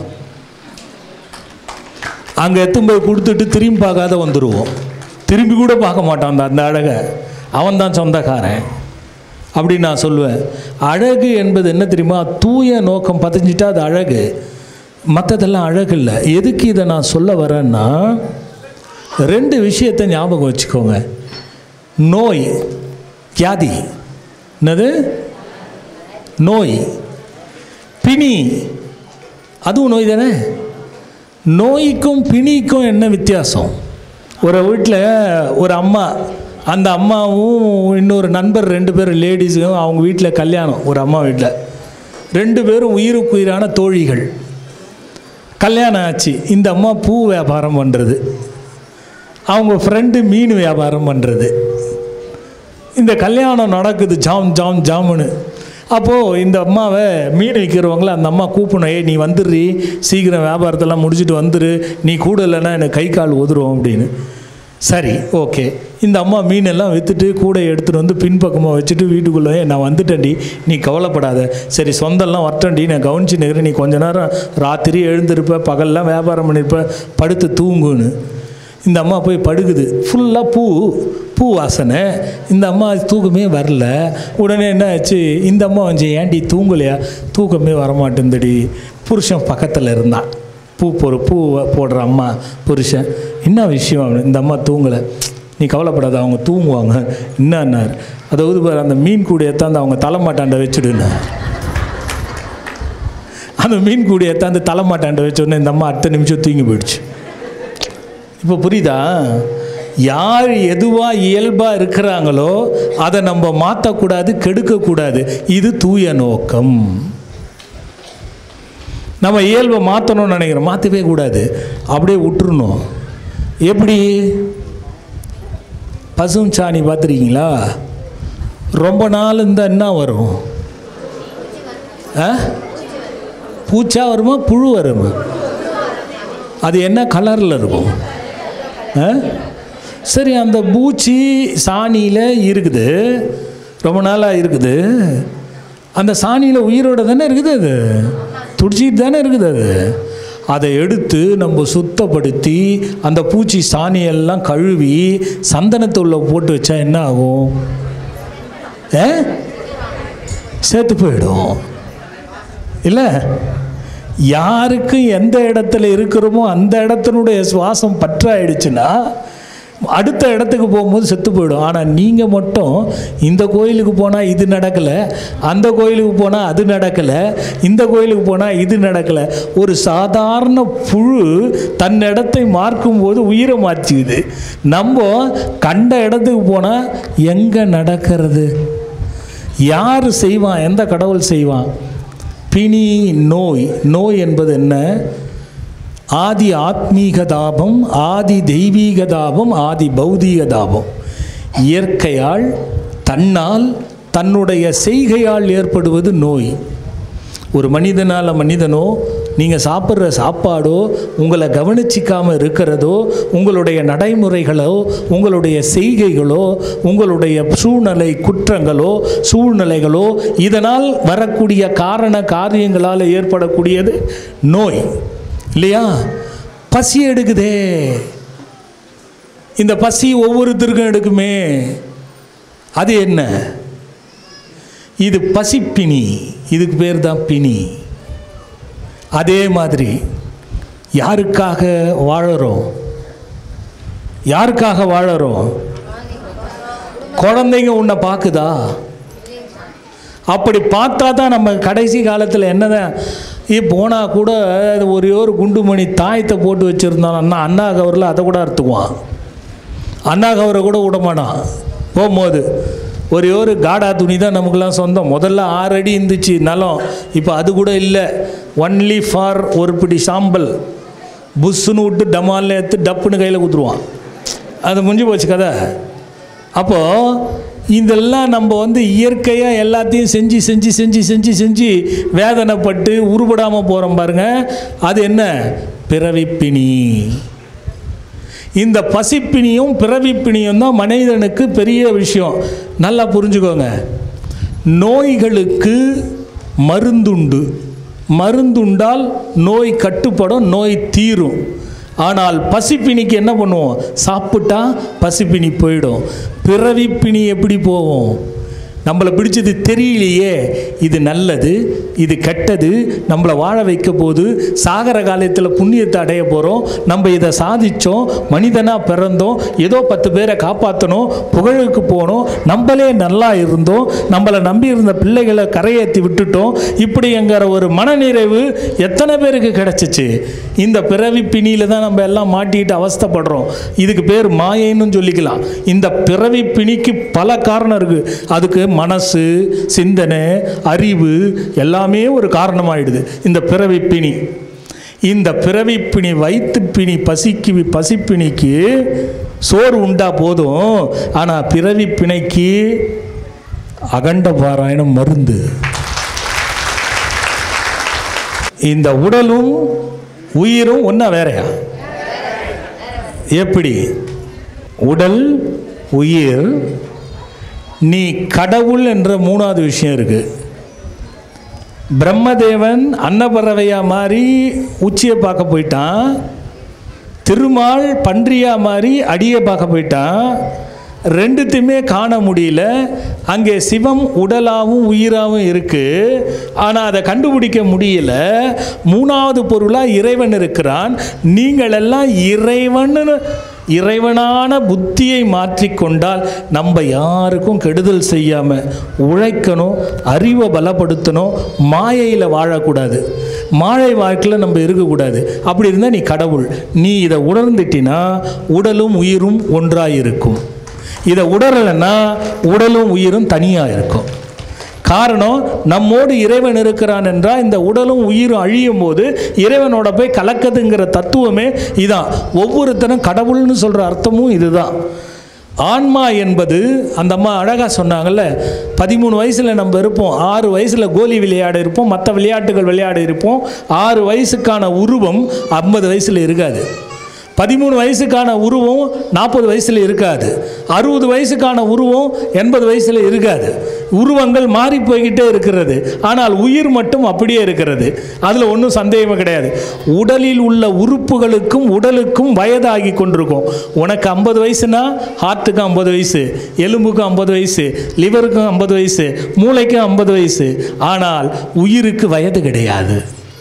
அங்கே எத்தும் போய் கொடுத்துட்டு திரும்பி பார்க்காத வந்துடுவோம் திரும்பி கூட பார்க்க மாட்டான் அந்த அந்த அழகை அவன் தான் சொந்தக்காரன் அப்படி நான் சொல்லுவேன் அழகு என்பது என்ன தெரியுமா தூய நோக்கம் பதிஞ்சிட்டா அது அழகு மற்றதெல்லாம் அழகு இல்லை எதுக்கு இதை நான் சொல்ல வரேன்னா ரெண்டு விஷயத்தை ஞாபகம் வச்சுக்கோங்க நோய் வியாதி என்னது நோய் பிணி அதுவும் நோய் தானே நோய்க்கும் பிணிக்கும் என்ன வித்தியாசம் ஒரு வீட்டில் ஒரு அம்மா அந்த அம்மாவும் இன்னொரு நண்பர் ரெண்டு பேரும் லேடிஸும் அவங்க வீட்டில் கல்யாணம் ஒரு அம்மா வீட்டில் ரெண்டு பேரும் உயிருக்கு உயிரான தோழிகள் கல்யாணம் ஆச்சு இந்த அம்மா பூ வியாபாரம் பண்ணுறது அவங்க ஃப்ரெண்டு மீன் வியாபாரம் பண்ணுறது இந்த கல்யாணம் நடக்குது ஜாம் ஜாம் ஜாமுன்னு அப்போது இந்த அம்மாவை மீன் விற்கிறவங்கள அந்த அம்மா கூப்பிடணும் ஏய் நீ வந்துடுறி சீக்கிரம் வியாபாரத்தெல்லாம் முடிச்சுட்டு வந்துரு நீ கூட இல்லைன்னா எனக்கு கை கால் உதிரும் அப்படின்னு சரி ஓகே இந்த அம்மா மீனெல்லாம் விற்றுட்டு கூட எடுத்துகிட்டு வந்து பின்பக்கமாக வச்சுட்டு வீட்டுக்குள்ளே நான் வந்துட்டேன்டி நீ கவலைப்படாத சரி சொந்தம்லாம் வரட்டேன்டி நான் கவனிச்சு நிற்கிறேன் நீ கொஞ்ச நேரம் ராத்திரி எழுந்திருப்ப பகல்லாம் வியாபாரம் பண்ணியிருப்ப படுத்து தூங்குன்னு இந்த அம்மா போய் படுக்குது ஃபுல்லாக பூ பூ வாசனை இந்த அம்மா தூக்கமே வரல உடனே என்ன ஆச்சு இந்த அம்மா வந்து ஏன்டி தூங்கலையா தூக்கமே வரமாட்டேந்தடி புருஷன் பக்கத்தில் இருந்தான் பூ போகிற பூ போடுற அம்மா புருஷன் என்ன விஷயம் அப்படின்னு இந்த அம்மா தூங்கலை நீ கவலைப்படாத அவங்க தூங்குவாங்க என்னன்னார் அதாவது பாரு அந்த மீன் கூடை எத்தாந்து அவங்க தலைமாட்டாண்ட வச்சுடுன்னு அந்த மீன் கூடை எத்தாந்து தலைமாட்டாண்ட வச்சோடனே இந்த அம்மா அடுத்த நிமிஷம் தூங்கி போயிடுச்சு இப்போ புரியுதா யார் எதுவாக இயல்பாக இருக்கிறாங்களோ அதை நம்ம மாற்றக்கூடாது கெடுக்கக்கூடாது இது தூய நோக்கம் நம்ம இயல்பை மாற்றணும்னு நினைக்கிறோம் மாற்றவே கூடாது அப்படியே விட்டுறணும் எப்படி பசும் சாணி பார்த்துருக்கீங்களா ரொம்ப நாள் இருந்தால் என்ன வரும் ஆ பூச்சா வருமா புழு வருமா அது என்ன கலரில் இருக்கும் ஆ? சரி அந்த பூச்சி சாணியில் இருக்குது ரொம்ப நாளாக இருக்குது அந்த சாணியில் உயிரோட தானே இருக்குது அது துடிச்சிட்டு தானே இருக்குது அது அதை எடுத்து நம்ம சுத்தப்படுத்தி அந்த பூச்சி சாணியெல்லாம் கழுவி சந்தனத்தை உள்ள போட்டு வச்சா என்ன ஆகும் ஏ சேர்த்து போயிடும் இல்லை யாருக்கு எந்த இடத்துல இருக்கிறோமோ அந்த இடத்தினுடைய சுவாசம் பற்றாயிடுச்சுன்னா அடுத்த இடத்துக்கு போகும்போது செத்து போயிடும் ஆனால் நீங்கள் மட்டும் இந்த கோயிலுக்கு போனால் இது நடக்கலை அந்த கோயிலுக்கு போனால் அது நடக்கலை இந்த கோயிலுக்கு போனால் இது நடக்கலை ஒரு சாதாரண புழு தன் இடத்தை மார்க்கும்போது உயிரை மாற்றிக்குது நம்ம கண்ட இடத்துக்கு போனால் எங்கே நடக்கிறது யார் செய்வான் எந்த கடவுள் செய்வான் பிணி நோய் நோய் என்பது என்ன ஆதி ஆத்மீக தாபம் ஆதி தெய்வீக தாபம் ஆதி பௌதீக தாபம் இயற்கையால் தன்னால் தன்னுடைய செய்கையால் ஏற்படுவது நோய் ஒரு மனிதனால மனிதனோ நீங்கள் சாப்பிட்ற சாப்பாடோ உங்களை கவனிச்சிக்காமல் இருக்கிறதோ உங்களுடைய நடைமுறைகளோ உங்களுடைய செய்கைகளோ உங்களுடைய சூழ்நிலை குற்றங்களோ சூழ்நிலைகளோ இதனால் வரக்கூடிய காரண காரியங்களால் ஏற்படக்கூடியது நோய் இல்லையா பசி எடுக்குதே இந்த பசி ஒவ்வொருத்தருக்கும் எடுக்குமே அது என்ன இது பசிப்பினி இதுக்கு பேர் தான் பிணி அதே மாதிரி யாருக்காக வாழறோம் யாருக்காக வாழறோம் குழந்தைங்க உன்னை பார்க்குதா அப்படி பார்த்தா தான் நம்ம கடைசி காலத்தில் என்னதான் ஏ போனால் கூட அது ஒரே ஒரு குண்டுமணி தாயத்தை போட்டு வச்சுருந்தோம் அண்ணா அண்ணா கவரில் அதை கூட அறுத்துக்குவான் அண்ணா கவரை கூட விடமாட்டான் போகும்போது ஒரே ஒரு காடா துணி தான் நமக்குலாம் சொந்தம் முதல்ல ஆறு அடி இருந்துச்சு நிலம் இப்போ அது கூட இல்லை ஒன்லி ஃபார் ஒரு பிடி சாம்பல் புஷ்ஷுன்னு விட்டு டமாலில் எடுத்து டப்புன்னு கையில் குத்துருவான் அது முடிஞ்சு போச்சு கதை அப்போது இதெல்லாம் நம்ம வந்து இயற்கையாக எல்லாத்தையும் செஞ்சு செஞ்சு செஞ்சு செஞ்சு செஞ்சு வேதனைப்பட்டு உருப்படாமல் போகிறோம் பாருங்க அது என்ன பிறவிப்பினி இந்த பசிப்பினியும் பிறவிப்பினியும் தான் மனிதனுக்கு பெரிய விஷயம் நல்லா புரிஞ்சுக்கோங்க நோய்களுக்கு மருந்துண்டு மருந்துண்டால் நோய் கட்டுப்படும் நோய் தீரும் ஆனால் பசிப்பினிக்கு என்ன பண்ணுவோம் சாப்பிட்டா பசிப்பினி போயிடும் பிறவிப்பினி எப்படி போவோம் நம்மளை பிடிச்சது தெரியலையே இது நல்லது இது கெட்டது நம்மளை வாழ வைக்க போது சாகர காலத்தில் புண்ணியத்தை அடைய போகிறோம் நம்ம இதை சாதித்தோம் மனிதனாக பிறந்தோம் ஏதோ பத்து பேரை காப்பாற்றணும் புகழுக்கு போனோம் நம்மளே நல்லா இருந்தோம் நம்மளை நம்பி இருந்த பிள்ளைகளை கரையேற்றி விட்டுட்டோம் இப்படிங்கிற ஒரு மனநிறைவு எத்தனை பேருக்கு கிடச்சிச்சு இந்த பிறவி பிணியில் தான் நம்ம எல்லாம் மாட்டிக்கிட்டு அவஸ்தைப்படுறோம் இதுக்கு பேர் மாயைன்னு சொல்லிக்கலாம் இந்த பிறவி பிணிக்கு பல காரணம் இருக்குது அதுக்கு மனசு சிந்தனை அறிவு எல்லாமே ஒரு காரணமாயிடுது இந்த பிறவி பிணி இந்த பிறவி பிணி வயிற்று பிணி பசிக்கு பசிப்பிணிக்கு சோறு உண்டா போதும் ஆனால் பிறவி பிணைக்கு அகண்ட பாராயணம் மருந்து இந்த உடலும் உயிரும் ஒன்றா வேறையா எப்படி உடல் உயிர் நீ கடவுள் என்ற மூணாவது விஷயம் இருக்கு பிரம்மதேவன் அன்னப்பறவையா மாறி உச்சியை பார்க்க போயிட்டான் திருமால் பன்றியா மாறி அடியை பார்க்க போயிட்டான் ரெண்டுத்தையுமே காண முடியல அங்கே சிவம் உடலாகவும் உயிராகவும் இருக்குது ஆனால் அதை கண்டுபிடிக்க முடியல மூணாவது பொருளாக இறைவன் இருக்கிறான் நீங்கள் எல்லாம் இறைவன்னு இறைவனான புத்தியை மாற்றிக்கொண்டால் நம்ம யாருக்கும் கெடுதல் செய்யாமல் உழைக்கணும் அறிவை பலப்படுத்தணும் மாயையில் வாழக்கூடாது மாழை வாழ்க்கையில் நம்ம இருக்கக்கூடாது அப்படி இருந்தால் நீ கடவுள் நீ இதை உணர்ந்துட்டினா உடலும் உயிரும் ஒன்றாக இருக்கும் இதை உணரலைன்னா உடலும் உயிரும் தனியாக இருக்கும் காரணம் நம்மோடு இறைவன் இருக்கிறான் என்றால் இந்த உடலும் உயிரும் அழியும் போது இறைவனோட போய் கலக்குதுங்கிற தத்துவமே இதான் ஒவ்வொருத்தரும் கடவுள்னு சொல்கிற அர்த்தமும் இதுதான் ஆன்மா என்பது அந்த அம்மா அழகாக சொன்னாங்கல்ல பதிமூணு வயசில் நம்ம இருப்போம் ஆறு வயசில் கோலி விளையாட இருப்போம் மற்ற விளையாட்டுகள் விளையாட இருப்போம் ஆறு வயசுக்கான உருவம் ஐம்பது வயசில் இருக்காது பதிமூணு வயசுக்கான உருவம் நாற்பது வயசில் இருக்காது அறுபது வயசுக்கான உருவம் எண்பது வயசில் இருக்காது உருவங்கள் மாறி போய்கிட்டே இருக்கிறது ஆனால் உயிர் மட்டும் அப்படியே இருக்கிறது அதில் ஒன்றும் சந்தேகமே கிடையாது உடலில் உள்ள உறுப்புகளுக்கும் உடலுக்கும் வயதாகி கொண்டிருக்கும் உனக்கு ஐம்பது வயசுனா ஹார்ட்டுக்கு ஐம்பது வயசு எலும்புக்கும் ஐம்பது வயசு லிவருக்கும் ஐம்பது வயசு மூளைக்கும் ஐம்பது வயசு ஆனால் உயிருக்கு வயது கிடையாது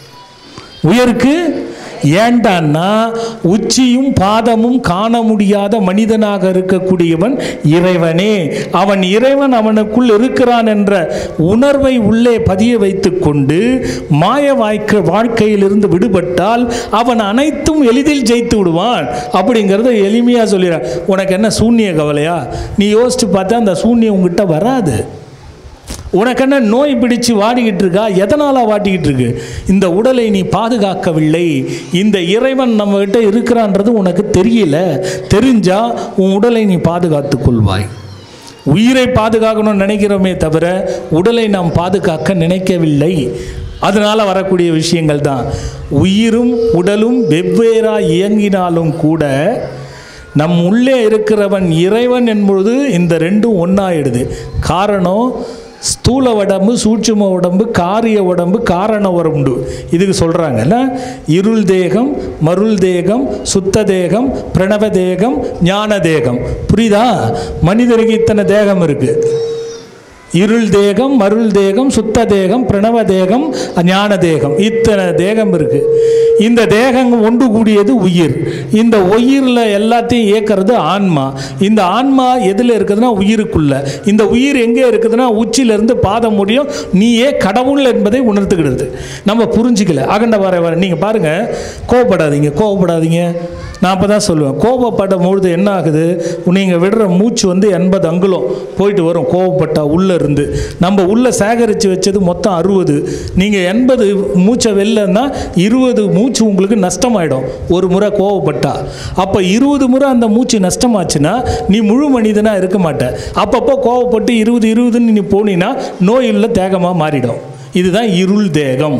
உயிருக்கு ஏண்டான்னா உச்சியும் பாதமும் காண முடியாத மனிதனாக இருக்கக்கூடியவன் இறைவனே அவன் இறைவன் அவனுக்குள் இருக்கிறான் என்ற உணர்வை உள்ளே பதிய வைத்துக்கொண்டு மாய வாய்க்க வாழ்க்கையிலிருந்து விடுபட்டால் அவன் அனைத்தும் எளிதில் ஜெயித்து விடுவான் அப்படிங்கிறத எளிமையாக சொல்லிடுறான் உனக்கு என்ன சூன்ய கவலையா நீ யோசிச்சு பார்த்தா அந்த சூன்யம் உங்ககிட்ட வராது உனக்கு என்ன நோய் பிடிச்சு வாடிக்கிட்டு இருக்கா எதனால் வாட்டிக்கிட்டு இருக்கு இந்த உடலை நீ பாதுகாக்கவில்லை இந்த இறைவன் நம்மகிட்ட இருக்கிறான்றது உனக்கு தெரியல தெரிஞ்சா உன் உடலை நீ பாதுகாத்துக் கொள்வாய் உயிரை பாதுகாக்கணும்னு நினைக்கிறோமே தவிர உடலை நாம் பாதுகாக்க நினைக்கவில்லை அதனால் வரக்கூடிய விஷயங்கள் தான் உயிரும் உடலும் வெவ்வேறாக இயங்கினாலும் கூட நம் உள்ளே இருக்கிறவன் இறைவன் என்பொழுது இந்த ரெண்டும் ஒன்றாயிடுது காரணம் ஸ்தூல உடம்பு சூட்சும உடம்பு காரிய உடம்பு காரண உடம்பு இதுக்கு சொல்கிறாங்கல்ல இருள் தேகம் மருள் தேகம் சுத்த தேகம் பிரணவ தேகம் ஞான தேகம் புரியுதா மனிதருக்கு இத்தனை தேகம் இருக்குது இருள் தேகம் மருள் தேகம் சுத்த தேகம் பிரணவ தேகம் ஞான தேகம் இத்தனை தேகம் இருக்கு இந்த தேகம் ஒன்று கூடியது உயிர் இந்த உயிரில் எல்லாத்தையும் இயக்கிறது ஆன்மா இந்த ஆன்மா எதில் இருக்குதுன்னா உயிருக்குள்ள இந்த உயிர் எங்கே இருக்குதுன்னா உச்சியிலிருந்து பாதம் முடியும் நீயே கடவுள் என்பதை உணர்த்துக்கிறது நம்ம புரிஞ்சிக்கல அகண்ட வர வர நீங்கள் பாருங்கள் கோவப்படாதீங்க கோவப்படாதீங்க நான் அப்போ தான் சொல்லுவேன் கோபப்படும் பொழுது என்ன ஆகுது நீங்கள் விடுற மூச்சு வந்து எண்பது அங்குலம் போயிட்டு வரும் கோவப்பட்டா உள்ளே இருந்து நம்ம உள்ளே சேகரித்து வச்சது மொத்தம் அறுபது நீங்கள் எண்பது மூச்சை வெளிலன்னா இருபது மூச்சு உங்களுக்கு நஷ்டமாயிடும் ஒரு முறை கோவப்பட்டா அப்போ இருபது முறை அந்த மூச்சு நஷ்டமாச்சுன்னா நீ முழு மனிதனாக இருக்க மாட்ட அப்பப்போ கோவப்பட்டு இருபது இருபதுன்னு நீ போனீங்கன்னா நோயுள்ள தேகமாக மாறிடும் இதுதான் இருள் தேகம்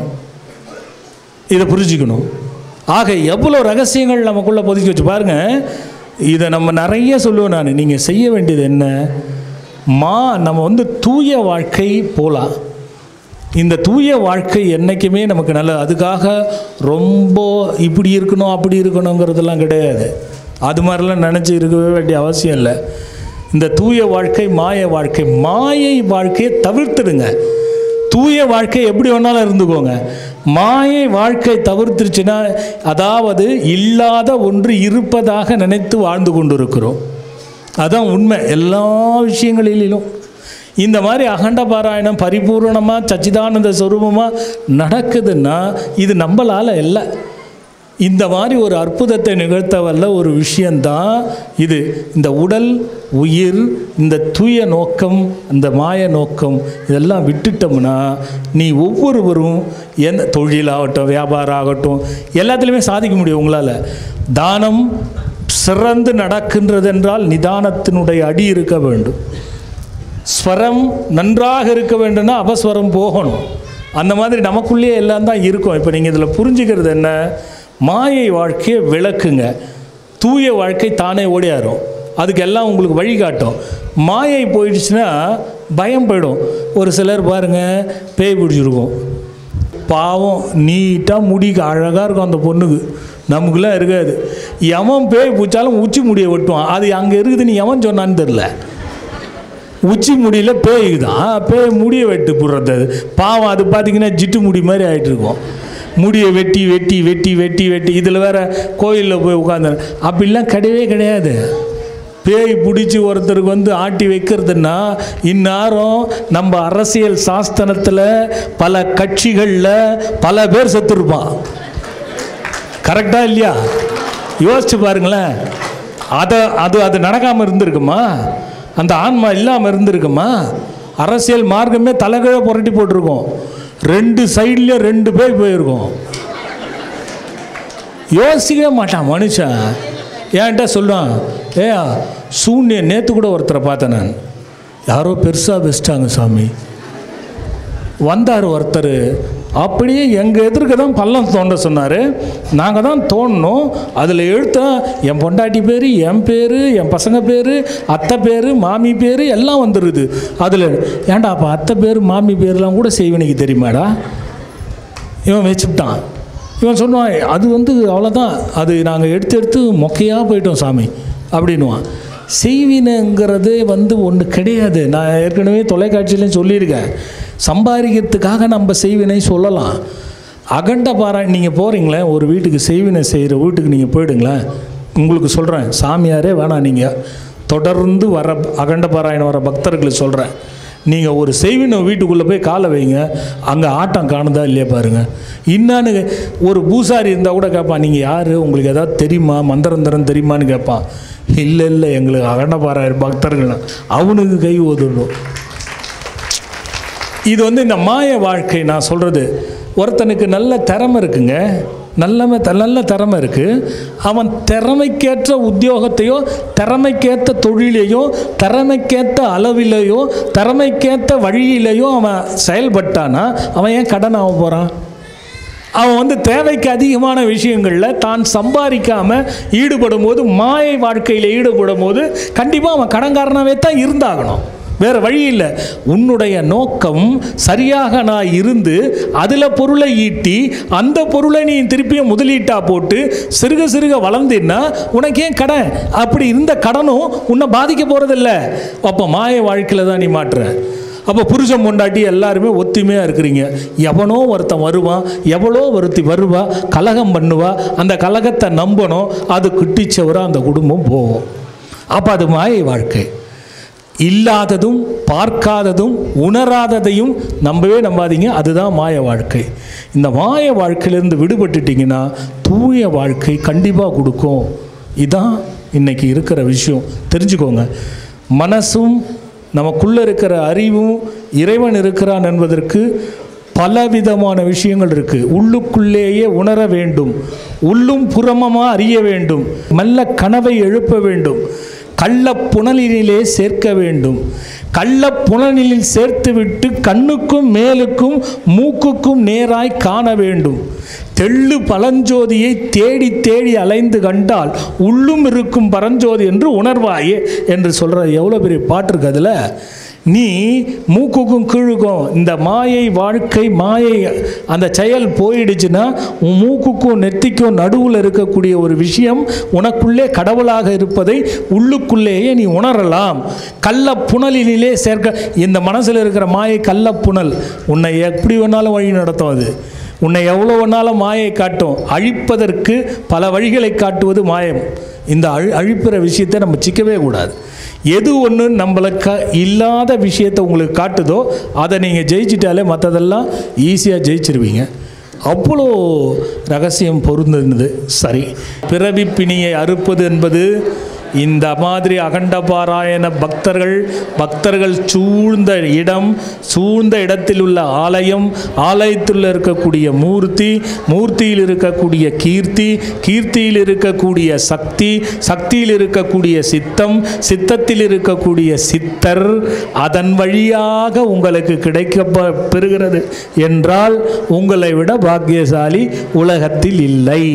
இதை புரிஞ்சுக்கணும் ஆக எவ்வளோ ரகசியங்கள் நமக்குள்ளே பொதுக்கி வச்சு பாருங்க இதை நம்ம நிறைய சொல்லுவோம் நான் நீங்கள் செய்ய வேண்டியது என்ன மா நம்ம வந்து தூய வாழ்க்கை போகலாம் இந்த தூய வாழ்க்கை என்றைக்குமே நமக்கு நல்ல அதுக்காக ரொம்ப இப்படி இருக்கணும் அப்படி இருக்கணுங்கிறதெல்லாம் கிடையாது அது மாதிரிலாம் நினச்சி இருக்கவே வேண்டிய அவசியம் இல்லை இந்த தூய வாழ்க்கை மாய வாழ்க்கை மாயை வாழ்க்கையை தவிர்த்துடுங்க தூய வாழ்க்கை எப்படி வேணாலும் இருந்துக்கோங்க மாயை வாழ்க்கை தவிர்த்துருச்சுன்னா அதாவது இல்லாத ஒன்று இருப்பதாக நினைத்து வாழ்ந்து கொண்டு இருக்கிறோம் அதான் உண்மை எல்லா விஷயங்களிலும் இந்த மாதிரி அகண்ட பாராயணம் பரிபூர்ணமாக சச்சிதானந்த சொரூபமாக நடக்குதுன்னா இது நம்மளால் இல்லை இந்த மாதிரி ஒரு அற்புதத்தை நிகழ்த்த வல்ல ஒரு விஷயந்தான் இது இந்த உடல் உயிர் இந்த தூய நோக்கம் இந்த மாய நோக்கம் இதெல்லாம் விட்டுட்டோம்னா நீ ஒவ்வொருவரும் எந்த தொழிலாகட்டும் வியாபாரம் ஆகட்டும் எல்லாத்துலேயுமே சாதிக்க முடியும் உங்களால் தானம் சிறந்து நடக்கின்றதென்றால் நிதானத்தினுடைய அடி இருக்க வேண்டும் ஸ்வரம் நன்றாக இருக்க வேண்டும்னா அபஸ்வரம் போகணும் அந்த மாதிரி நமக்குள்ளேயே எல்லாம் தான் இருக்கும் இப்போ நீங்கள் இதில் புரிஞ்சுக்கிறது என்ன மாயை வாழ்க்கையை விளக்குங்க தூய வாழ்க்கை தானே ஓடியாரும் அதுக்கு எல்லாம் உங்களுக்கு வழிகாட்டும் மாயை போயிடுச்சுன்னா பயம் போயிடும் ஒரு சிலர் பாருங்கள் பேய் பிடிச்சிருக்கும் பாவம் நீட்டாக முடிக்கு அழகாக இருக்கும் அந்த பொண்ணுக்கு நமக்குலாம் இருக்காது எவன் பேய் பிடிச்சாலும் உச்சி முடியை வெட்டுவான் அது அங்கே இருக்குதுன்னு எவன் சொன்னான்னு தெரில உச்சி முடியில் பேய் தான் பேய் முடியை வெட்டு போடுறது அது பாவம் அது பார்த்தீங்கன்னா ஜிட்டு முடி மாதிரி ஆகிட்டு இருக்கும் முடியை வெட்டி வெட்டி வெட்டி வெட்டி வெட்டி இதில் வேற கோயிலில் போய் உட்காந்து அப்படிலாம் கிடையவே கிடையாது பேய் பிடிச்சி ஒருத்தருக்கு வந்து ஆட்டி வைக்கிறதுன்னா இந்நேரம் நம்ம அரசியல் சாஸ்திரத்தில் பல கட்சிகளில் பல பேர் செத்துருப்பான் கரெக்டா இல்லையா யோசிச்சு பாருங்களேன் அதை அது அது நடக்காமல் இருந்திருக்குமா அந்த ஆன்மா இல்லாமல் இருந்திருக்குமா அரசியல் மார்க்கமே தலைகீழ புரட்டி போட்டிருக்கோம் ரெண்டு சைட்லேயும் ரெண்டு பேர் போயிருக்கோம் யோசிக்கவே மாட்டான் மனுஷன் ஏன்ட்ட சொல்லுவான் ஏ சூன்ய நேற்று கூட ஒருத்தரை பார்த்தேன் நான் யாரோ பெருசாக வச்சிட்டாங்க சாமி வந்தார் ஒருத்தர் அப்படியே எங்கள் எதிர்க்க தான் பள்ளம் தோண்ட சொன்னார் நாங்கள் தான் தோண்டணும் அதில் எழுத்த என் பொண்டாட்டி பேர் என் பேர் என் பசங்க பேர் அத்தை பேர் மாமி பேர் எல்லாம் வந்துடுது அதில் ஏன்டா அப்போ அத்தை பேர் மாமி பேர்லாம் கூட செய்வனுக்கு தெரியுமாடா இவன் வச்சுட்டான் இவன் சொன்னான் அது வந்து அவ்வளோதான் அது நாங்கள் எடுத்து எடுத்து மொக்கையாக போயிட்டோம் சாமி அப்படின்னுவான் செய்வினைங்கிறது வந்து ஒன்று கிடையாது நான் ஏற்கனவே தொலைக்காட்சியிலையும் சொல்லியிருக்கேன் சம்பாதிக்கிறதுக்காக நம்ம செய்வினை சொல்லலாம் அகண்ட பாராயணம் நீங்கள் போகிறீங்களே ஒரு வீட்டுக்கு செய்வினை செய்கிற வீட்டுக்கு நீங்கள் போயிடுங்களேன் உங்களுக்கு சொல்கிறேன் சாமியாரே வேணாம் நீங்கள் தொடர்ந்து வர அகண்ட பாராயணம் வர பக்தர்களுக்கு சொல்கிறேன் நீங்கள் ஒரு செய்வினை வீட்டுக்குள்ளே போய் காலை வைங்க அங்கே ஆட்டம் காணுதா இல்லையா பாருங்கள் இன்னான்னு ஒரு பூசாரி இருந்தால் கூட கேட்பான் நீங்கள் யார் உங்களுக்கு ஏதாவது தெரியுமா மந்திரந்தரம் தெரியுமான்னு கேட்பான் இல்லை இல்லை எங்களுக்கு அகண்டபாராயர் பக்தர்கள் அவனுக்கு கை ஓதுடும் இது வந்து இந்த மாய வாழ்க்கை நான் சொல்கிறது ஒருத்தனுக்கு நல்ல திறமை இருக்குங்க நல்ல நல்ல திறமை இருக்குது அவன் திறமைக்கேற்ற உத்தியோகத்தையோ திறமைக்கேற்ற தொழிலையோ திறமைக்கேற்ற அளவிலேயோ திறமைக்கேற்ற வழியிலேயோ அவன் செயல்பட்டானா அவன் ஏன் கடன் ஆக போகிறான் அவன் வந்து தேவைக்கு அதிகமான விஷயங்களில் தான் சம்பாதிக்காமல் ஈடுபடும் போது மாயை வாழ்க்கையில் ஈடுபடும் போது கண்டிப்பாக அவன் கடன்காரனாகவே தான் இருந்தாகணும் வேறு வழி இல்லை உன்னுடைய நோக்கம் சரியாக நான் இருந்து அதில் பொருளை ஈட்டி அந்த பொருளை நீ திருப்பியும் முதலீட்டாக போட்டு சிறுக சிறுக வளர்ந்தீன்னா உனக்கு ஏன் கடன் அப்படி இருந்த கடனும் உன்னை பாதிக்க போகிறதில்ல அப்போ மாய வாழ்க்கையில் தான் நீ மாட்டுற அப்போ புருஷன் பொண்டாட்டி எல்லாருமே ஒத்துமையாக இருக்கிறீங்க எவனோ ஒருத்தன் வருவான் எவ்வளோ ஒருத்தி வருவா கலகம் பண்ணுவா அந்த கலகத்தை நம்பணும் அது கிட்டிச்சவராக அந்த குடும்பம் போகும் அப்போ அது மாயை வாழ்க்கை இல்லாததும் பார்க்காததும் உணராததையும் நம்பவே நம்பாதீங்க அதுதான் மாய வாழ்க்கை இந்த மாய வாழ்க்கையிலேருந்து விடுபட்டுட்டிங்கன்னா தூய வாழ்க்கை கண்டிப்பாக கொடுக்கும் இதான் இன்னைக்கு இருக்கிற விஷயம் தெரிஞ்சுக்கோங்க மனசும் நமக்குள்ளே இருக்கிற அறிவும் இறைவன் இருக்கிறான் என்பதற்கு பலவிதமான விஷயங்கள் இருக்குது உள்ளுக்குள்ளேயே உணர வேண்டும் உள்ளும் புறமமாக அறிய வேண்டும் மெல்ல கனவை எழுப்ப வேண்டும் கள்ளப் புனலினிலே சேர்க்க வேண்டும் கள்ளப் புனலில் சேர்த்துவிட்டு கண்ணுக்கும் மேலுக்கும் மூக்குக்கும் நேராய் காண வேண்டும் தெள்ளு பழஞ்சோதியை தேடி தேடி அலைந்து கண்டால் உள்ளும் இருக்கும் பரஞ்சோதி என்று உணர்வாயே என்று சொல்கிற எவ்வளோ பெரிய பாட்டு இருக்கு அதில் நீ மூக்குக்கும் கீழுக்கும் இந்த மாயை வாழ்க்கை மாயை அந்த செயல் போயிடுச்சுன்னா உன் மூக்குக்கும் நெத்திக்கும் நடுவில் இருக்கக்கூடிய ஒரு விஷயம் உனக்குள்ளே கடவுளாக இருப்பதை உள்ளுக்குள்ளேயே நீ உணரலாம் கள்ள புனலினிலே சேர்க்க இந்த மனசில் இருக்கிற மாயை கள்ள புனல் உன்னை எப்படி வேணாலும் வழி நடத்தும் அது உன்னை எவ்வளோ வேணாலும் மாயை காட்டும் அழிப்பதற்கு பல வழிகளை காட்டுவது மாயம் இந்த அழி அழிப்புற விஷயத்தை நம்ம சிக்கவே கூடாது எது ஒன்று நம்மளுக்கு இல்லாத விஷயத்தை உங்களுக்கு காட்டுதோ அதை நீங்கள் ஜெயிச்சிட்டாலே மற்றதெல்லாம் ஈஸியாக ஜெயிச்சிருவீங்க அவ்வளோ ரகசியம் பொருந்திருந்தது சரி பிறவி பிணியை அறுப்பது என்பது இந்த மாதிரி அகண்ட பாராயண பக்தர்கள் பக்தர்கள் சூழ்ந்த இடம் சூழ்ந்த இடத்தில் உள்ள ஆலயம் ஆலயத்தில் இருக்கக்கூடிய மூர்த்தி மூர்த்தியில் இருக்கக்கூடிய கீர்த்தி கீர்த்தியில் இருக்கக்கூடிய சக்தி சக்தியில் இருக்கக்கூடிய சித்தம் சித்தத்தில் இருக்கக்கூடிய சித்தர் அதன் வழியாக உங்களுக்கு கிடைக்க பெறுகிறது என்றால் உங்களை விட பாக்கியசாலி உலகத்தில் இல்லை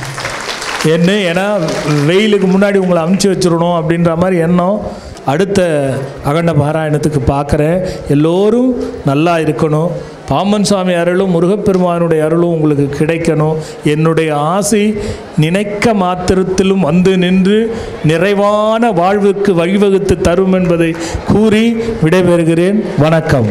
என்ன ஏன்னா வெயிலுக்கு முன்னாடி உங்களை அமுச்சு வச்சிடணும் அப்படின்ற மாதிரி எண்ணம் அடுத்த அகண்ட பாராயணத்துக்கு பார்க்குறேன் எல்லோரும் நல்லா இருக்கணும் பாம்பன் சுவாமி அருளும் முருகப்பெருமானுடைய அருளும் உங்களுக்கு கிடைக்கணும் என்னுடைய ஆசை நினைக்க மாத்திரத்திலும் வந்து நின்று நிறைவான வாழ்வுக்கு வழிவகுத்து தரும் என்பதை கூறி விடைபெறுகிறேன் வணக்கம்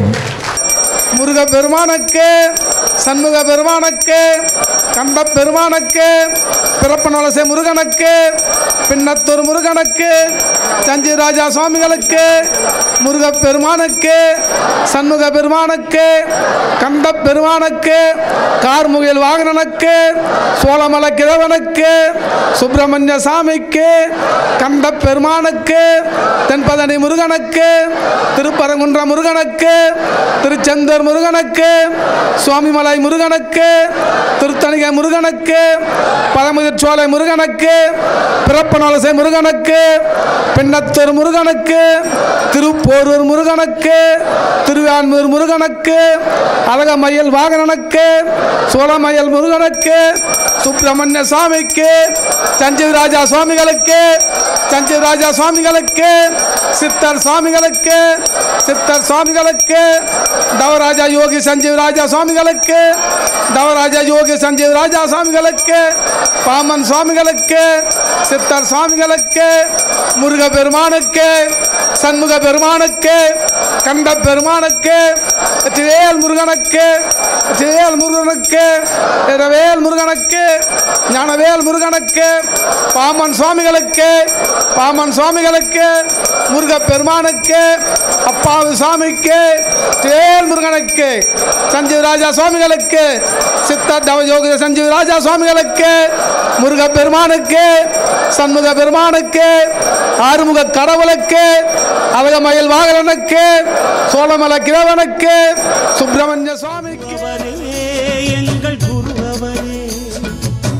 முருக பெருமானுக்கு சண்முக பெருமானுக்கு கண்ட பெருமானுக்கு பிறப்பனவலசை முருகனுக்கு பின்னத்தூர் முருகனுக்கு சஞ்சி ராஜா சுவாமிகளுக்கு முருக பெருமானுக்கு சண்முக பெருமானுக்கு கண்ட பெருமானுக்கு கார்முகில் வாகனனுக்கு சோழமலை கிழவனுக்கு சுப்பிரமணிய சாமிக்கு கண்ட பெருமானுக்கு தென்பதனி முருகனுக்கு திருப்பரங்குன்ற முருகனுக்கு திருச்செந்தூர் முருகனுக்கு சுவாமிமலை முருகனுக்கு திருத்தணிகை முருகனுக்கு பழமுதிர் சோலை முருகனுக்கு பிறப்பனோலசை முருகனுக்கு பின்னத்தூர் முருகனுக்கு திருப்போரூர் முருகனுக்கு திருவான்மூர் முருகனுக்கு அழகமயில் வாகனனுக்கு சோழமயில் முருகனுக்கு சுப்பிரமணிய சுவாமிக்கு சஞ்சீவ் ராஜா சுவாமிகளுக்கு சஞ்சீவ் ராஜா சுவாமிகளுக்கு சித்தர் சுவாமிகளுக்கு சித்தர் சுவாமிகளுக்கு தவராஜா யோகி சஞ்சீவ் ராஜா சுவாமிகளுக்கு தவராஜா யோகி சஞ்சீவ் ராஜா சுவாமிகளுக்கு பாமன் சுவாமிகளுக்கு சித்தர் சுவாமிகளுக்கு முருக பெருமானுக்கு சண்முக பெருமானுக்கு கண்ட பெருமானுக்கு வெற்றிவேல் முருகனுக்கு வெற்றிவேல் முருகனுக்கு இரவேல் முருகனுக்கு ஞானவேல் முருகனுக்கு பாமன் சுவாமிகளுக்கு பாமன் சுவாமிகளுக்கு முருக பெருமானுக்கு அப்பாவு சுவாமிக்கு வேல் முருகனுக்கு சஞ்சீவ் ராஜா சுவாமிகளுக்கு சித்தர் தவயோக சஞ்சீவ் ராஜா சுவாமிகளுக்கு முருக பெருமானுக்கு சண்முக பெருமானுக்கு ஆறுமுக கடவுளுக்கு அழகமயில் வாகனனுக்கு சோழமலை கிழவனுக்கு சுப்பிரமணிய சுவாமிக்கு அவரே எங்கள் குரு அவரே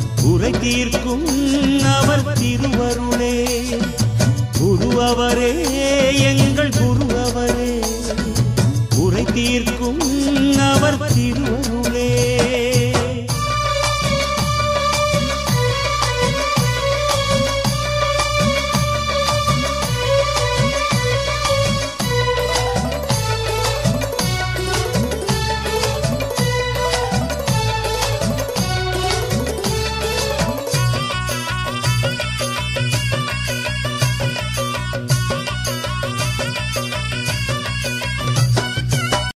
தீர்க்கும் அவர் திருவருளே குரு அவரே எங்கள் குரு அவரே குறை தீர்க்கும்